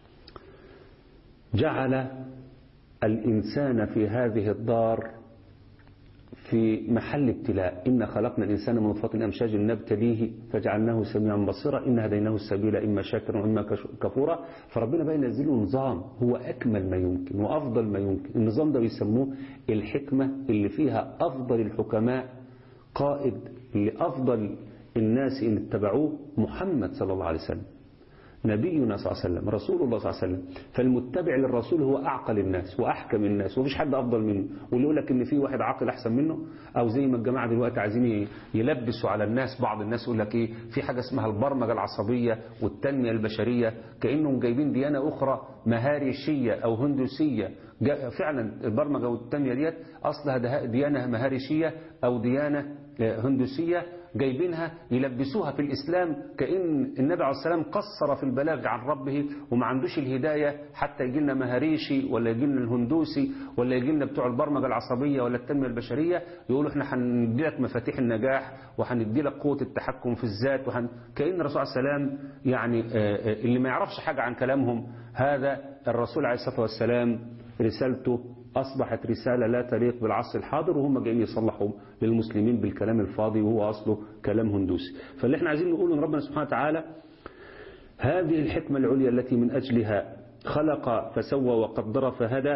جعل الإنسان في هذه الدار في محل ابتلاء إن خلقنا الإنسان من نطفة أمشاج نبتليه فجعلناه سميعا بصيرا إن هديناه السبيل إما شاكرا وإما كفورا فربنا بقى ينزله نظام هو أكمل ما يمكن وأفضل ما يمكن النظام ده بيسموه الحكمة اللي فيها أفضل الحكماء قائد لأفضل الناس اللي اتبعوه محمد صلى الله عليه وسلم نبينا صلى الله عليه وسلم رسول الله صلى الله عليه وسلم فالمتبع للرسول هو أعقل الناس وأحكم الناس ومفيش حد أفضل منه واللي يقول لك إن في واحد عاقل أحسن منه أو زي ما الجماعة دلوقتي عايزين يلبسوا على الناس بعض الناس يقول لك إيه في حاجة اسمها البرمجة العصبية والتنمية البشرية كأنهم جايبين ديانة أخرى مهاريشية أو هندوسية فعلا البرمجة والتنمية ديت أصلها ديانة مهاريشية أو ديانة هندوسية جايبينها يلبسوها في الإسلام كأن النبي عليه السلام قصر في البلاغ عن ربه وما عندوش الهداية حتى يجي لنا مهاريشي ولا يجي لنا الهندوسي ولا يجي لنا بتوع البرمجة العصبية ولا التنمية البشرية يقولوا احنا هندي لك مفاتيح النجاح وهندي لك قوة التحكم في الذات وحن... كأن الرسول عليه السلام يعني اللي ما يعرفش حاجة عن كلامهم هذا الرسول عليه الصلاة والسلام رسالته أصبحت رسالة لا تليق بالعصر الحاضر وهم جايين يصلحوا للمسلمين بالكلام الفاضي وهو أصله كلام هندوسي فاللي احنا عايزين نقوله ان ربنا سبحانه وتعالى هذه الحكمة العليا التي من أجلها خلق فسوى وقدر فهدى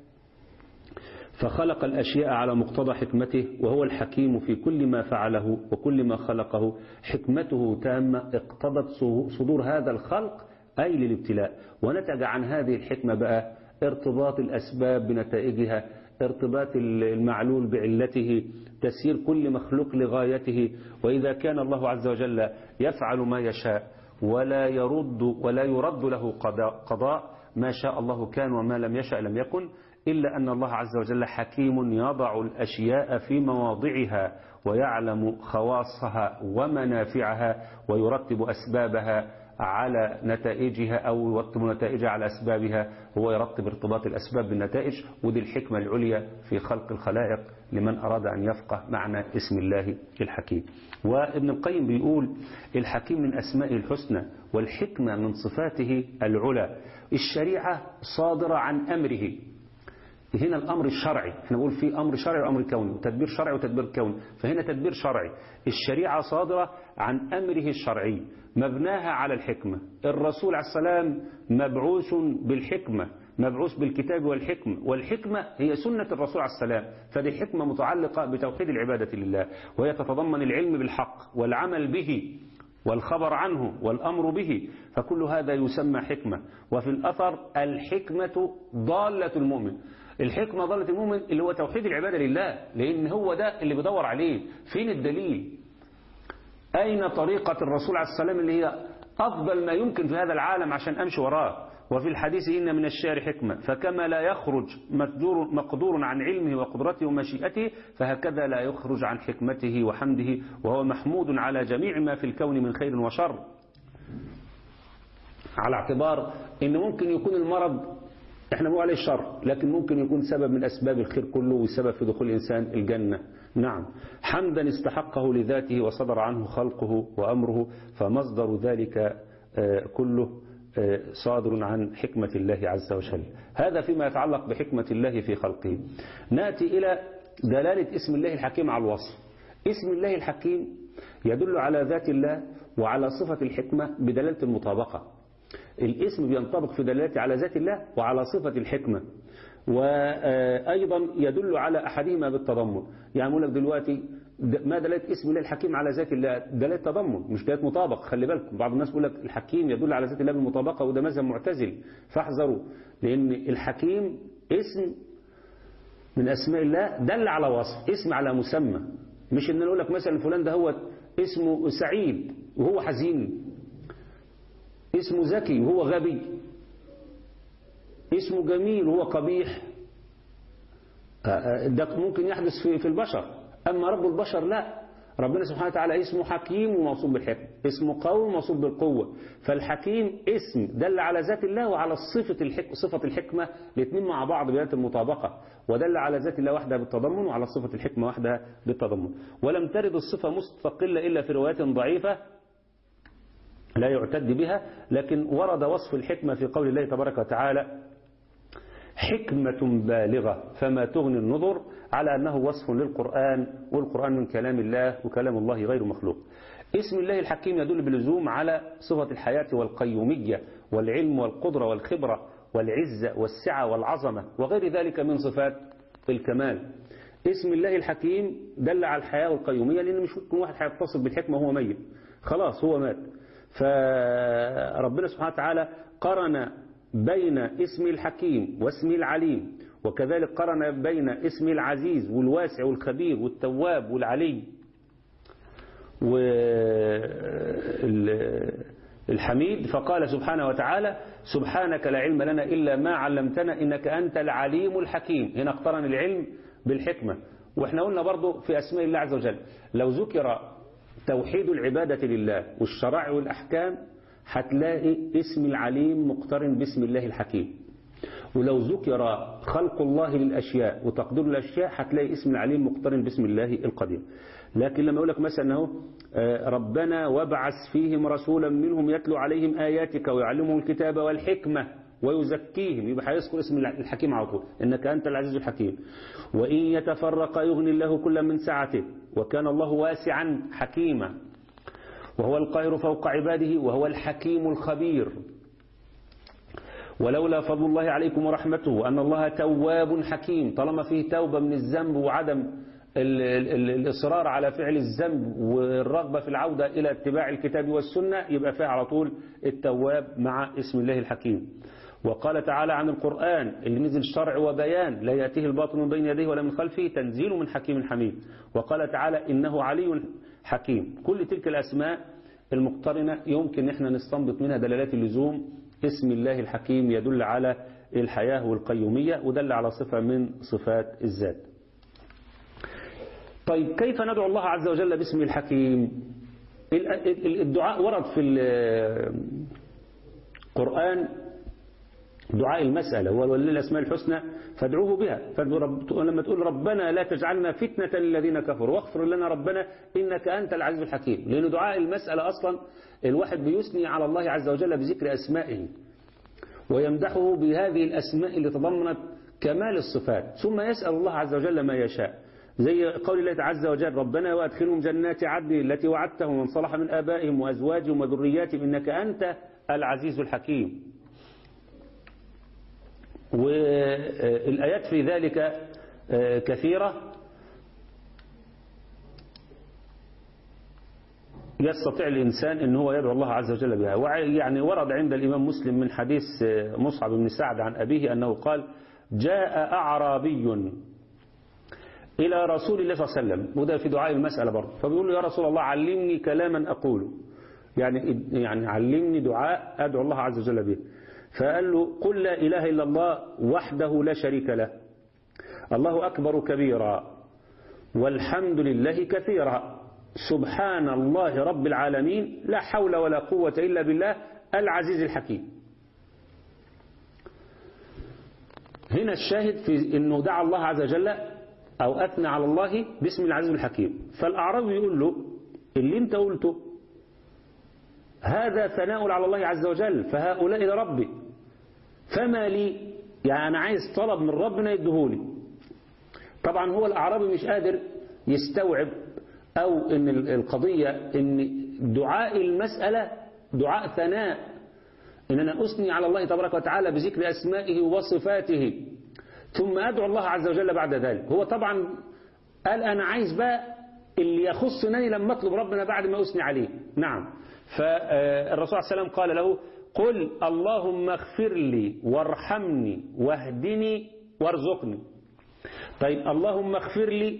فخلق الأشياء على مقتضى حكمته وهو الحكيم في كل ما فعله وكل ما خلقه حكمته تامة اقتضت صدور هذا الخلق أي للابتلاء ونتج عن هذه الحكمة بقى ارتباط الأسباب بنتائجها ارتباط المعلول بعلته تسيير كل مخلوق لغايته وإذا كان الله عز وجل يفعل ما يشاء ولا يرد ولا يرد له قضاء, قضاء ما شاء الله كان وما لم يشاء لم يكن إلا أن الله عز وجل حكيم يضع الأشياء في مواضعها ويعلم خواصها ومنافعها ويرتب أسبابها على نتائجها أو يرتب نتائجها على أسبابها هو يرتب ارتباط الأسباب بالنتائج ودي الحكمة العليا في خلق الخلائق لمن أراد أن يفقه معنى اسم الله الحكيم وابن القيم بيقول الحكيم من أسمائه الحسنى والحكمة من صفاته العلى الشريعة صادرة عن أمره هنا الأمر الشرعي احنا نقول في أمر شرعي وأمر كوني وتدبير شرعي وتدبير كوني فهنا تدبير شرعي الشريعة صادرة عن أمره الشرعي مبناها على الحكمة الرسول عليه السلام مبعوث بالحكمة مبعوث بالكتاب والحكمة والحكمة هي سنة الرسول عليه السلام فدي حكمة متعلقة بتوحيد العبادة لله وهي تتضمن العلم بالحق والعمل به والخبر عنه والأمر به فكل هذا يسمى حكمة وفي الأثر الحكمة ضالة المؤمن الحكمة ضالة المؤمن اللي هو توحيد العبادة لله لأن هو ده اللي بدور عليه فين الدليل أين طريقة الرسول عليه السلام اللي هي أفضل ما يمكن في هذا العالم عشان أمشي وراه وفي الحديث إن من الشعر حكمة فكما لا يخرج مقدور, مقدور عن علمه وقدرته ومشيئته فهكذا لا يخرج عن حكمته وحمده وهو محمود على جميع ما في الكون من خير وشر على اعتبار أن ممكن يكون المرض احنا مو عليه الشر لكن ممكن يكون سبب من أسباب الخير كله وسبب في دخول الإنسان الجنة نعم حمدا استحقه لذاته وصدر عنه خلقه وأمره فمصدر ذلك كله صادر عن حكمة الله عز وجل هذا فيما يتعلق بحكمة الله في خلقه نأتي إلى دلالة اسم الله الحكيم على الوصف اسم الله الحكيم يدل على ذات الله وعلى صفة الحكمة بدلالة المطابقة الاسم بينطبق في دلالته على ذات الله وعلى صفة الحكمة وأيضا يدل على أحدهما بالتضمن يعني أقول لك دلوقتي ما دلالة اسم الله الحكيم على ذات الله دلالة تضمن مش دلالة مطابق خلي بالكم بعض الناس يقول لك الحكيم يدل على ذات الله بالمطابقة وده مذهب معتزل فاحذروا لأن الحكيم اسم من أسماء الله دل على وصف اسم على مسمى مش ان نقول لك مثلا فلان ده هو اسمه سعيد وهو حزين اسمه ذكي وهو غبي اسمه جميل وهو قبيح ده ممكن يحدث في في البشر أما رب البشر لا ربنا سبحانه وتعالى اسمه حكيم وموصوف بالحكمة اسمه قوي وموصوف بالقوة فالحكيم اسم دل على ذات الله وعلى صفة الحك... صفة الحكمة الاثنين مع بعض بذات المطابقة ودل على ذات الله وحدها بالتضمن وعلى صفة الحكمة وحدها بالتضمن ولم ترد الصفة مستقلة إلا في روايات ضعيفة لا يعتد بها لكن ورد وصف الحكمة في قول الله تبارك وتعالى حكمة بالغة فما تغني النظر على أنه وصف للقرآن والقرآن من كلام الله وكلام الله غير مخلوق اسم الله الحكيم يدل بلزوم على صفة الحياة والقيومية والعلم والقدرة والخبرة والعزة والسعة والعظمة وغير ذلك من صفات الكمال اسم الله الحكيم دل على الحياة والقيومية لأن مش ممكن واحد هيتصف بالحكمة وهو ميت خلاص هو مات فربنا سبحانه وتعالى قرن بين اسم الحكيم واسم العليم وكذلك قرن بين اسم العزيز والواسع والخبير والتواب والعلي والحميد فقال سبحانه وتعالى سبحانك لا علم لنا إلا ما علمتنا إنك أنت العليم الحكيم هنا اقترن العلم بالحكمة واحنا قلنا برضو في أسماء الله عز وجل لو ذكر توحيد العبادة لله والشرائع والأحكام هتلاقي اسم العليم مقترن باسم الله الحكيم ولو ذكر خلق الله للأشياء وتقدير الأشياء هتلاقي اسم العليم مقترن باسم الله القدير لكن لما يقول لك مثلا أنه ربنا وابعث فيهم رسولا منهم يتلو عليهم آياتك ويعلمهم الكتاب والحكمة ويزكيهم يبقى هيذكر اسم الحكيم على طول إنك أنت العزيز الحكيم وإن يتفرق يغني الله كل من سعته وكان الله واسعا حكيما وهو القاهر فوق عباده وهو الحكيم الخبير ولولا فضل الله عليكم ورحمته وأن الله تواب حكيم طالما فيه توبة من الذنب وعدم ال ال ال الإصرار على فعل الذنب والرغبة في العودة إلى اتباع الكتاب والسنة يبقى فيه على طول التواب مع اسم الله الحكيم وقال تعالى عن القرآن اللي نزل شرع وبيان لا يأتيه الباطل من بين يديه ولا من خلفه تنزيل من حكيم حميد وقال تعالى إنه علي حكيم كل تلك الأسماء المقترنة يمكن احنا نستنبط منها دلالات اللزوم اسم الله الحكيم يدل على الحياة والقيومية ودل على صفة من صفات الذات طيب كيف ندعو الله عز وجل باسم الحكيم الدعاء ورد في القرآن دعاء المسألة هو ولله الأسماء الحسنى فادعوه بها لما تقول ربنا لا تجعلنا فتنة للذين كفروا واغفر لنا ربنا إنك أنت العزيز الحكيم لأن دعاء المسألة أصلا الواحد بيثني على الله عز وجل بذكر أسمائه ويمدحه بهذه الأسماء اللي تضمنت كمال الصفات ثم يسأل الله عز وجل ما يشاء زي قول الله عز وجل ربنا وادخلهم جنات عدن التي وعدتهم ومن صلح من آبائهم وأزواجهم وذرياتهم إنك أنت العزيز الحكيم والآيات في ذلك كثيرة يستطيع الإنسان أن هو يدعو الله عز وجل بها يعني ورد عند الإمام مسلم من حديث مصعب بن سعد عن أبيه أنه قال جاء أعرابي إلى رسول الله صلى الله عليه وسلم وده في دعاء المسألة برضه فبيقول له يا رسول الله علمني كلاما أقوله يعني يعني علمني دعاء أدعو الله عز وجل به فقال له قل لا إله إلا الله وحده لا شريك له الله أكبر كبيرا والحمد لله كثيرا سبحان الله رب العالمين لا حول ولا قوة إلا بالله العزيز الحكيم هنا الشاهد في أنه دعا الله عز وجل أو أثنى على الله باسم العزيز الحكيم فالأعرابي يقول له اللي انت قلته هذا ثناء على الله عز وجل فهؤلاء لربي فما لي يعني أنا عايز طلب من ربنا يدهولي طبعا هو الأعرابي مش قادر يستوعب أو إن القضية إن دعاء المسألة دعاء ثناء إن أنا أثني على الله تبارك وتعالى بذكر أسمائه وصفاته ثم أدعو الله عز وجل بعد ذلك هو طبعا قال أنا عايز بقى اللي يخصني لما أطلب ربنا بعد ما أثني عليه نعم فالرسول صلى الله عليه وسلم قال له قل اللهم اغفر لي وارحمني واهدني وارزقني طيب اللهم اغفر لي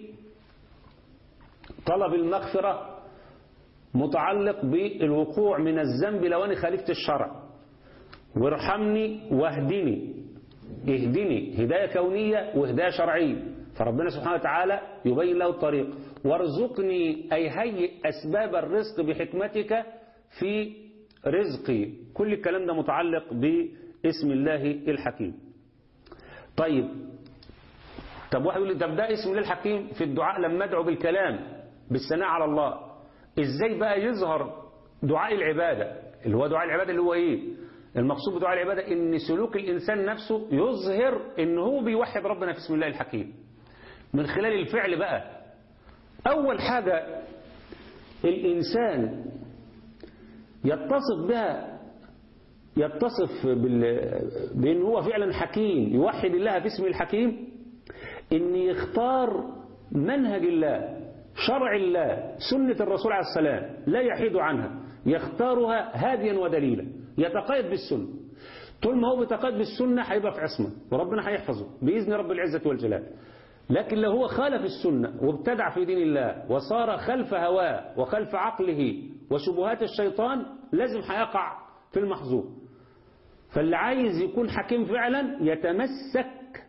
طلب المغفرة متعلق بالوقوع من الذنب لو أنا خالفت الشرع وارحمني واهدني اهدني هداية كونية وهداية شرعية فربنا سبحانه وتعالى يبين له الطريق وارزقني أي هيئ أسباب الرزق بحكمتك في رزقي كل الكلام ده متعلق باسم الله الحكيم طيب طب واحد يقول لي طب ده اسم الله الحكيم في الدعاء لما ادعو بالكلام بالثناء على الله ازاي بقى يظهر دعاء العبادة اللي هو دعاء العبادة اللي هو ايه المقصود بدعاء العبادة ان سلوك الانسان نفسه يظهر ان هو بيوحد ربنا في اسم الله الحكيم من خلال الفعل بقى اول حاجة الانسان يتصف بها يتصف بأن هو فعلا حكيم يوحد الله باسم الحكيم أن يختار منهج الله شرع الله سنة الرسول عليه السلام لا يحيد عنها يختارها هاديا ودليلا يتقيد بالسنة طول ما هو بيتقيد بالسنة هيبقى في عصمة وربنا هيحفظه بإذن رب العزة والجلال لكن لو هو خالف السنة وابتدع في دين الله وصار خلف هواه وخلف عقله وشبهات الشيطان لازم هيقع في المحظور فاللي عايز يكون حكيم فعلا يتمسك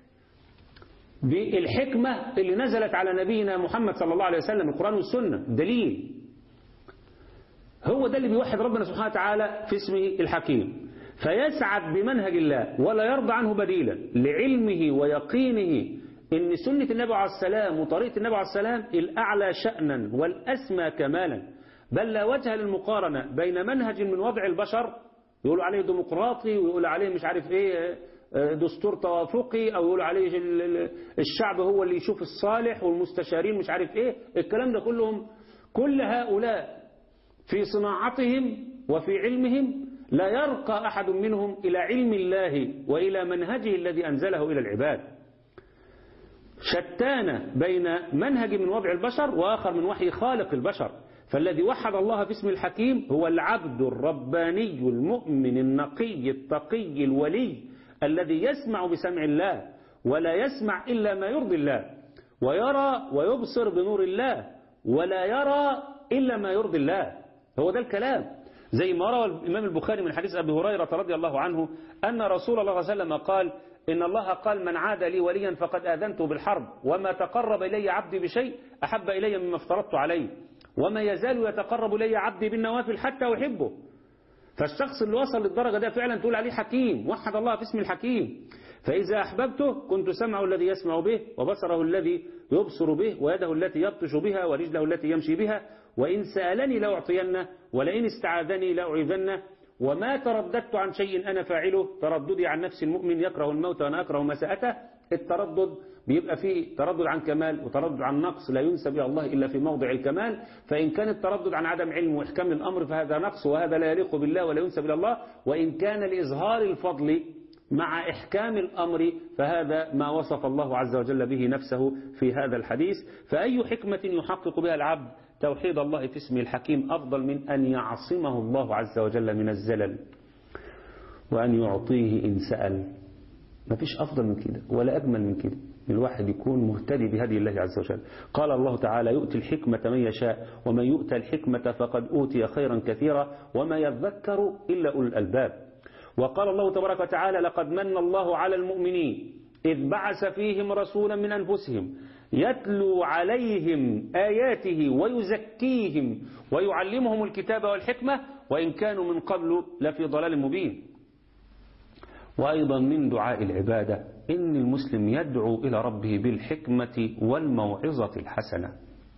بالحكمة اللي نزلت على نبينا محمد صلى الله عليه وسلم القرآن والسنة دليل هو ده اللي بيوحد ربنا سبحانه وتعالى في اسمه الحكيم فيسعد بمنهج الله ولا يرضى عنه بديلا لعلمه ويقينه ان سنة النبي عليه السلام وطريقة النبي عليه السلام الأعلى شأنا والأسمى كمالا بل لا وجه للمقارنة بين منهج من وضع البشر يقولوا عليه ديمقراطي ويقولوا عليه مش عارف ايه دستور توافقي او يقولوا عليه الشعب هو اللي يشوف الصالح والمستشارين مش عارف ايه الكلام ده كلهم كل هؤلاء في صناعتهم وفي علمهم لا يرقى أحد منهم إلى علم الله وإلى منهجه الذي أنزله إلى العباد شتان بين منهج من وضع البشر وآخر من وحي خالق البشر فالذي وحد الله في اسم الحكيم هو العبد الرباني المؤمن النقي التقي الولي الذي يسمع بسمع الله ولا يسمع إلا ما يرضي الله ويرى ويبصر بنور الله ولا يرى إلا ما يرضي الله هو ده الكلام زي ما روى الإمام البخاري من حديث أبي هريرة رضي الله عنه أن رسول الله صلى الله عليه وسلم قال إن الله قال من عاد لي وليا فقد آذنته بالحرب وما تقرب إلي عبدي بشيء أحب إلي مما افترضت عليه وما يزال يتقرب إلي عبدي بالنوافل حتى أحبه فالشخص اللي وصل للدرجة ده فعلا تقول عليه حكيم وحد الله في اسم الحكيم فإذا أحببته كنت سمعه الذي يسمع به وبصره الذي يبصر به ويده التي يبطش بها ورجله التي يمشي بها وإن سألني لأعطينه ولئن استعاذني لأعيذنه وما ترددت عن شيء أنا فاعله ترددي عن نفس المؤمن يكره الموت وأنا أكره مساءته التردد بيبقى فيه تردد عن كمال وتردد عن نقص لا ينسب إلى الله إلا في موضع الكمال فإن كان التردد عن عدم علم وإحكام الأمر فهذا نقص وهذا لا يليق بالله ولا ينسب إلى الله وإن كان لإظهار الفضل مع إحكام الأمر فهذا ما وصف الله عز وجل به نفسه في هذا الحديث فأي حكمة يحقق بها العبد توحيد الله في اسمه الحكيم أفضل من أن يعصمه الله عز وجل من الزلل وأن يعطيه إن سأل ما فيش أفضل من كده ولا أجمل من كده الواحد يكون مهتدي بهدي الله عز وجل قال الله تعالى يؤتي الحكمة من يشاء ومن يؤتى الحكمة فقد أوتي خيرا كثيرا وما يذكر إلا أولو الألباب وقال الله تبارك وتعالى لقد من الله على المؤمنين إذ بعث فيهم رسولا من أنفسهم يتلو عليهم آياته ويزكيهم ويعلمهم الكتاب والحكمة وإن كانوا من قبل لفي ضلال مبين وأيضا من دعاء العبادة إن المسلم يدعو إلى ربه بالحكمة والموعظة الحسنة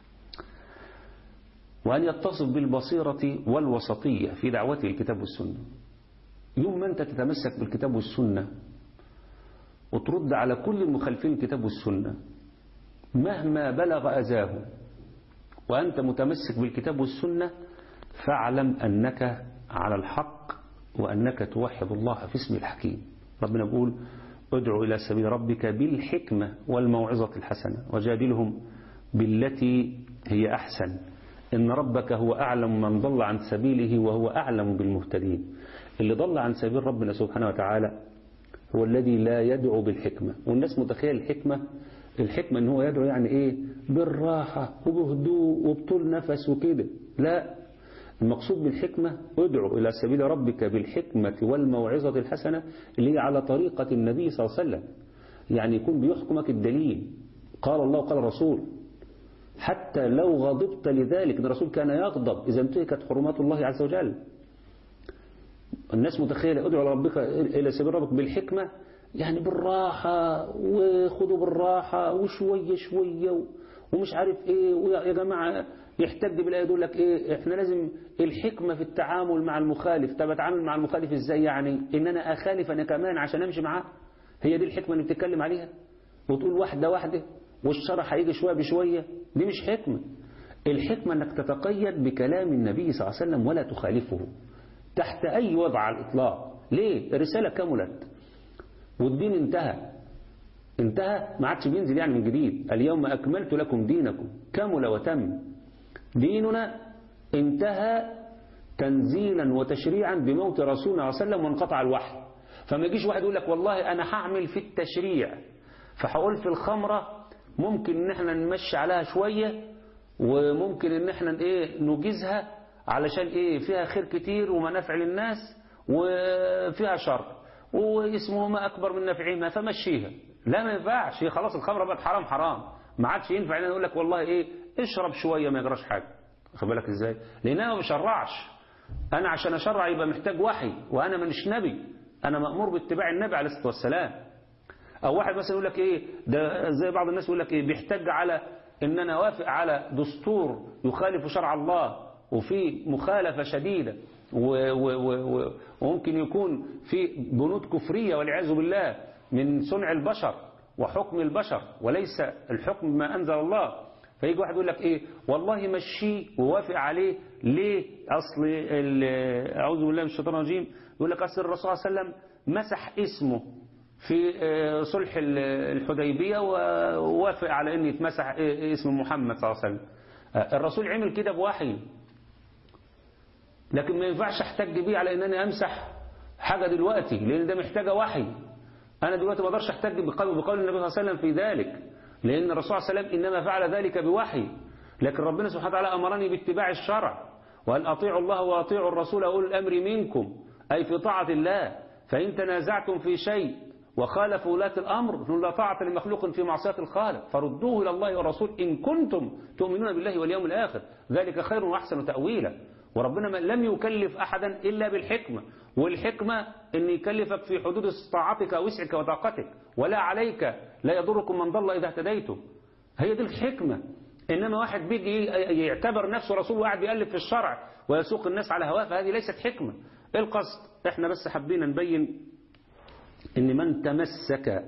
وأن يتصف بالبصيرة والوسطية في دعوته الكتاب والسنة يوم ما أنت تتمسك بالكتاب والسنة وترد على كل المخالفين الكتاب والسنة مهما بلغ أذاه وأنت متمسك بالكتاب والسنة فاعلم أنك على الحق وأنك توحد الله في اسم الحكيم ربنا يقول ادعو إلى سبيل ربك بالحكمة والموعظة الحسنة وجادلهم بالتي هي أحسن إن ربك هو أعلم من ضل عن سبيله وهو أعلم بالمهتدين اللي ضل عن سبيل ربنا سبحانه وتعالى هو الذي لا يدعو بالحكمة والناس متخيل الحكمة الحكمة ان هو يدعو يعني ايه بالراحة وبهدوء وبطول نفس وكده لا المقصود بالحكمة ادعو إلى سبيل ربك بالحكمة والموعظة الحسنة اللي هي على طريقة النبي صلى الله عليه وسلم يعني يكون بيحكمك الدليل قال الله وقال الرسول حتى لو غضبت لذلك الرسول كان يغضب إذا انتهكت حرمات الله عز وجل الناس متخيلة ادعو ربك إلى سبيل ربك بالحكمة يعني بالراحة وخذوا بالراحة وشوية شوية ومش عارف ايه ويا جماعة يحتج بالآية يقول لك ايه احنا لازم الحكمة في التعامل مع المخالف طب اتعامل مع المخالف ازاي يعني ان انا اخالف انا كمان عشان امشي معاه هي دي الحكمة اللي بتتكلم عليها وتقول واحدة واحدة والشرع هيجي شوية بشوية دي مش حكمة الحكمة انك تتقيد بكلام النبي صلى الله عليه وسلم ولا تخالفه تحت اي وضع على الاطلاق ليه الرسالة كملت والدين انتهى انتهى ما عادش بينزل يعني من جديد اليوم أكملت لكم دينكم كمل وتم ديننا انتهى تنزيلا وتشريعا بموت رسولنا صلى الله عليه وسلم وانقطع الوحي فما يجيش واحد يقول لك والله أنا هعمل في التشريع فهقول في الخمرة ممكن ان احنا نمشي عليها شوية وممكن ان احنا ايه نجيزها علشان ايه فيها خير كتير ومنافع للناس وفيها شر واسمهما أكبر من نفعهما فمشيها لا ما ينفعش هي خلاص الخمرة بقت حرام حرام ما عادش ينفع ان اقول لك والله ايه اشرب شوية ما يجراش حاجة خد بالك ازاي لان انا ما بشرعش انا عشان اشرع يبقى محتاج وحي وانا مش نبي انا مأمور باتباع النبي عليه الصلاة والسلام او واحد مثلا يقول لك ايه ده زي بعض الناس يقول لك ايه بيحتاج على ان انا اوافق على دستور يخالف شرع الله وفي مخالفة شديدة وممكن يكون في بنود كفرية والعياذ بالله من صنع البشر وحكم البشر وليس الحكم ما أنزل الله فيجي واحد يقول لك إيه والله مشيه ووافق عليه ليه أصل أعوذ بالله من الشيطان الرجيم يقول لك أصل الرسول صلى الله عليه وسلم مسح اسمه في صلح الحديبية ووافق على أن يتمسح اسم محمد صلى الله عليه وسلم الرسول عمل كده بوحي لكن ما ينفعش احتج بيه على ان انا امسح حاجة دلوقتي لان ده محتاجة وحي انا دلوقتي ما اقدرش احتج بقول بقول النبي صلى الله عليه وسلم في ذلك لان الرسول صلى الله عليه وسلم انما فعل ذلك بوحي لكن ربنا سبحانه وتعالى امرني باتباع الشرع وان اطيعوا الله واطيعوا الرسول اولي الامر منكم اي في طاعة الله فان تنازعتم في شيء وخالفوا ولاة الأمر لا طاعة لمخلوق في معصية الخالق فردوه إلى الله والرسول إن كنتم تؤمنون بالله واليوم الآخر ذلك خير وأحسن تأويلا وربنا لم يكلف أحدا إلا بالحكمة والحكمة أن يكلفك في حدود استطاعتك وسعك وطاقتك ولا عليك لا يضركم من ضل إذا اهتديتم هي دي الحكمة إنما واحد بيجي يعتبر نفسه رسول وقاعد بيألف في الشرع ويسوق الناس على هواه فهذه ليست حكمة القصد احنا بس حبينا نبين ان من تمسك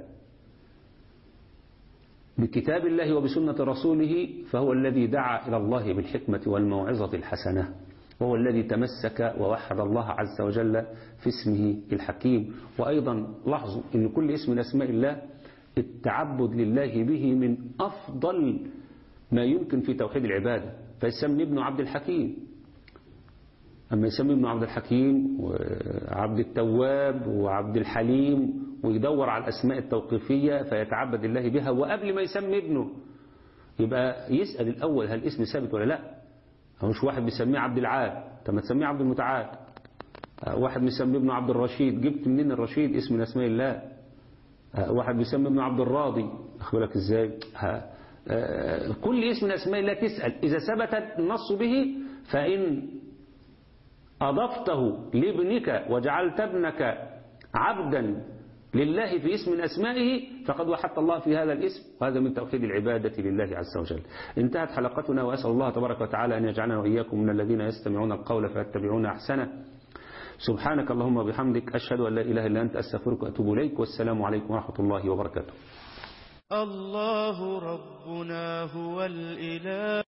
بكتاب الله وبسنة رسوله فهو الذي دعا إلى الله بالحكمة والموعظة الحسنة وهو الذي تمسك ووحد الله عز وجل في اسمه الحكيم وأيضا لاحظوا أن كل اسم من أسماء الله التعبد لله به من أفضل ما يمكن في توحيد العبادة فيسمي ابن عبد الحكيم أما يسمي ابن عبد الحكيم وعبد التواب وعبد الحليم ويدور على الأسماء التوقيفية فيتعبد الله بها وقبل ما يسمي ابنه يبقى يسأل الأول هل اسم ثابت ولا لا هو مش واحد بيسميه عبد العال طب ما تسميه عبد المتعال واحد بيسميه ابنه عبد الرشيد جبت منين الرشيد اسم من اسماء الله واحد بيسمي ابنه عبد الراضي اخبرك ازاي كل اسم من اسماء الله تسأل إذا ثبت النص به فإن أضفته لابنك وجعلت ابنك عبدا لله في اسم من أسمائه فقد وحدت الله في هذا الاسم وهذا من توحيد العبادة لله عز وجل انتهت حلقتنا وأسأل الله تبارك وتعالى أن يجعلنا وإياكم من الذين يستمعون القول فيتبعون أحسنه سبحانك اللهم وبحمدك أشهد أن لا إله إلا أنت أستغفرك وأتوب إليك والسلام عليكم ورحمة الله وبركاته الله ربنا هو الإله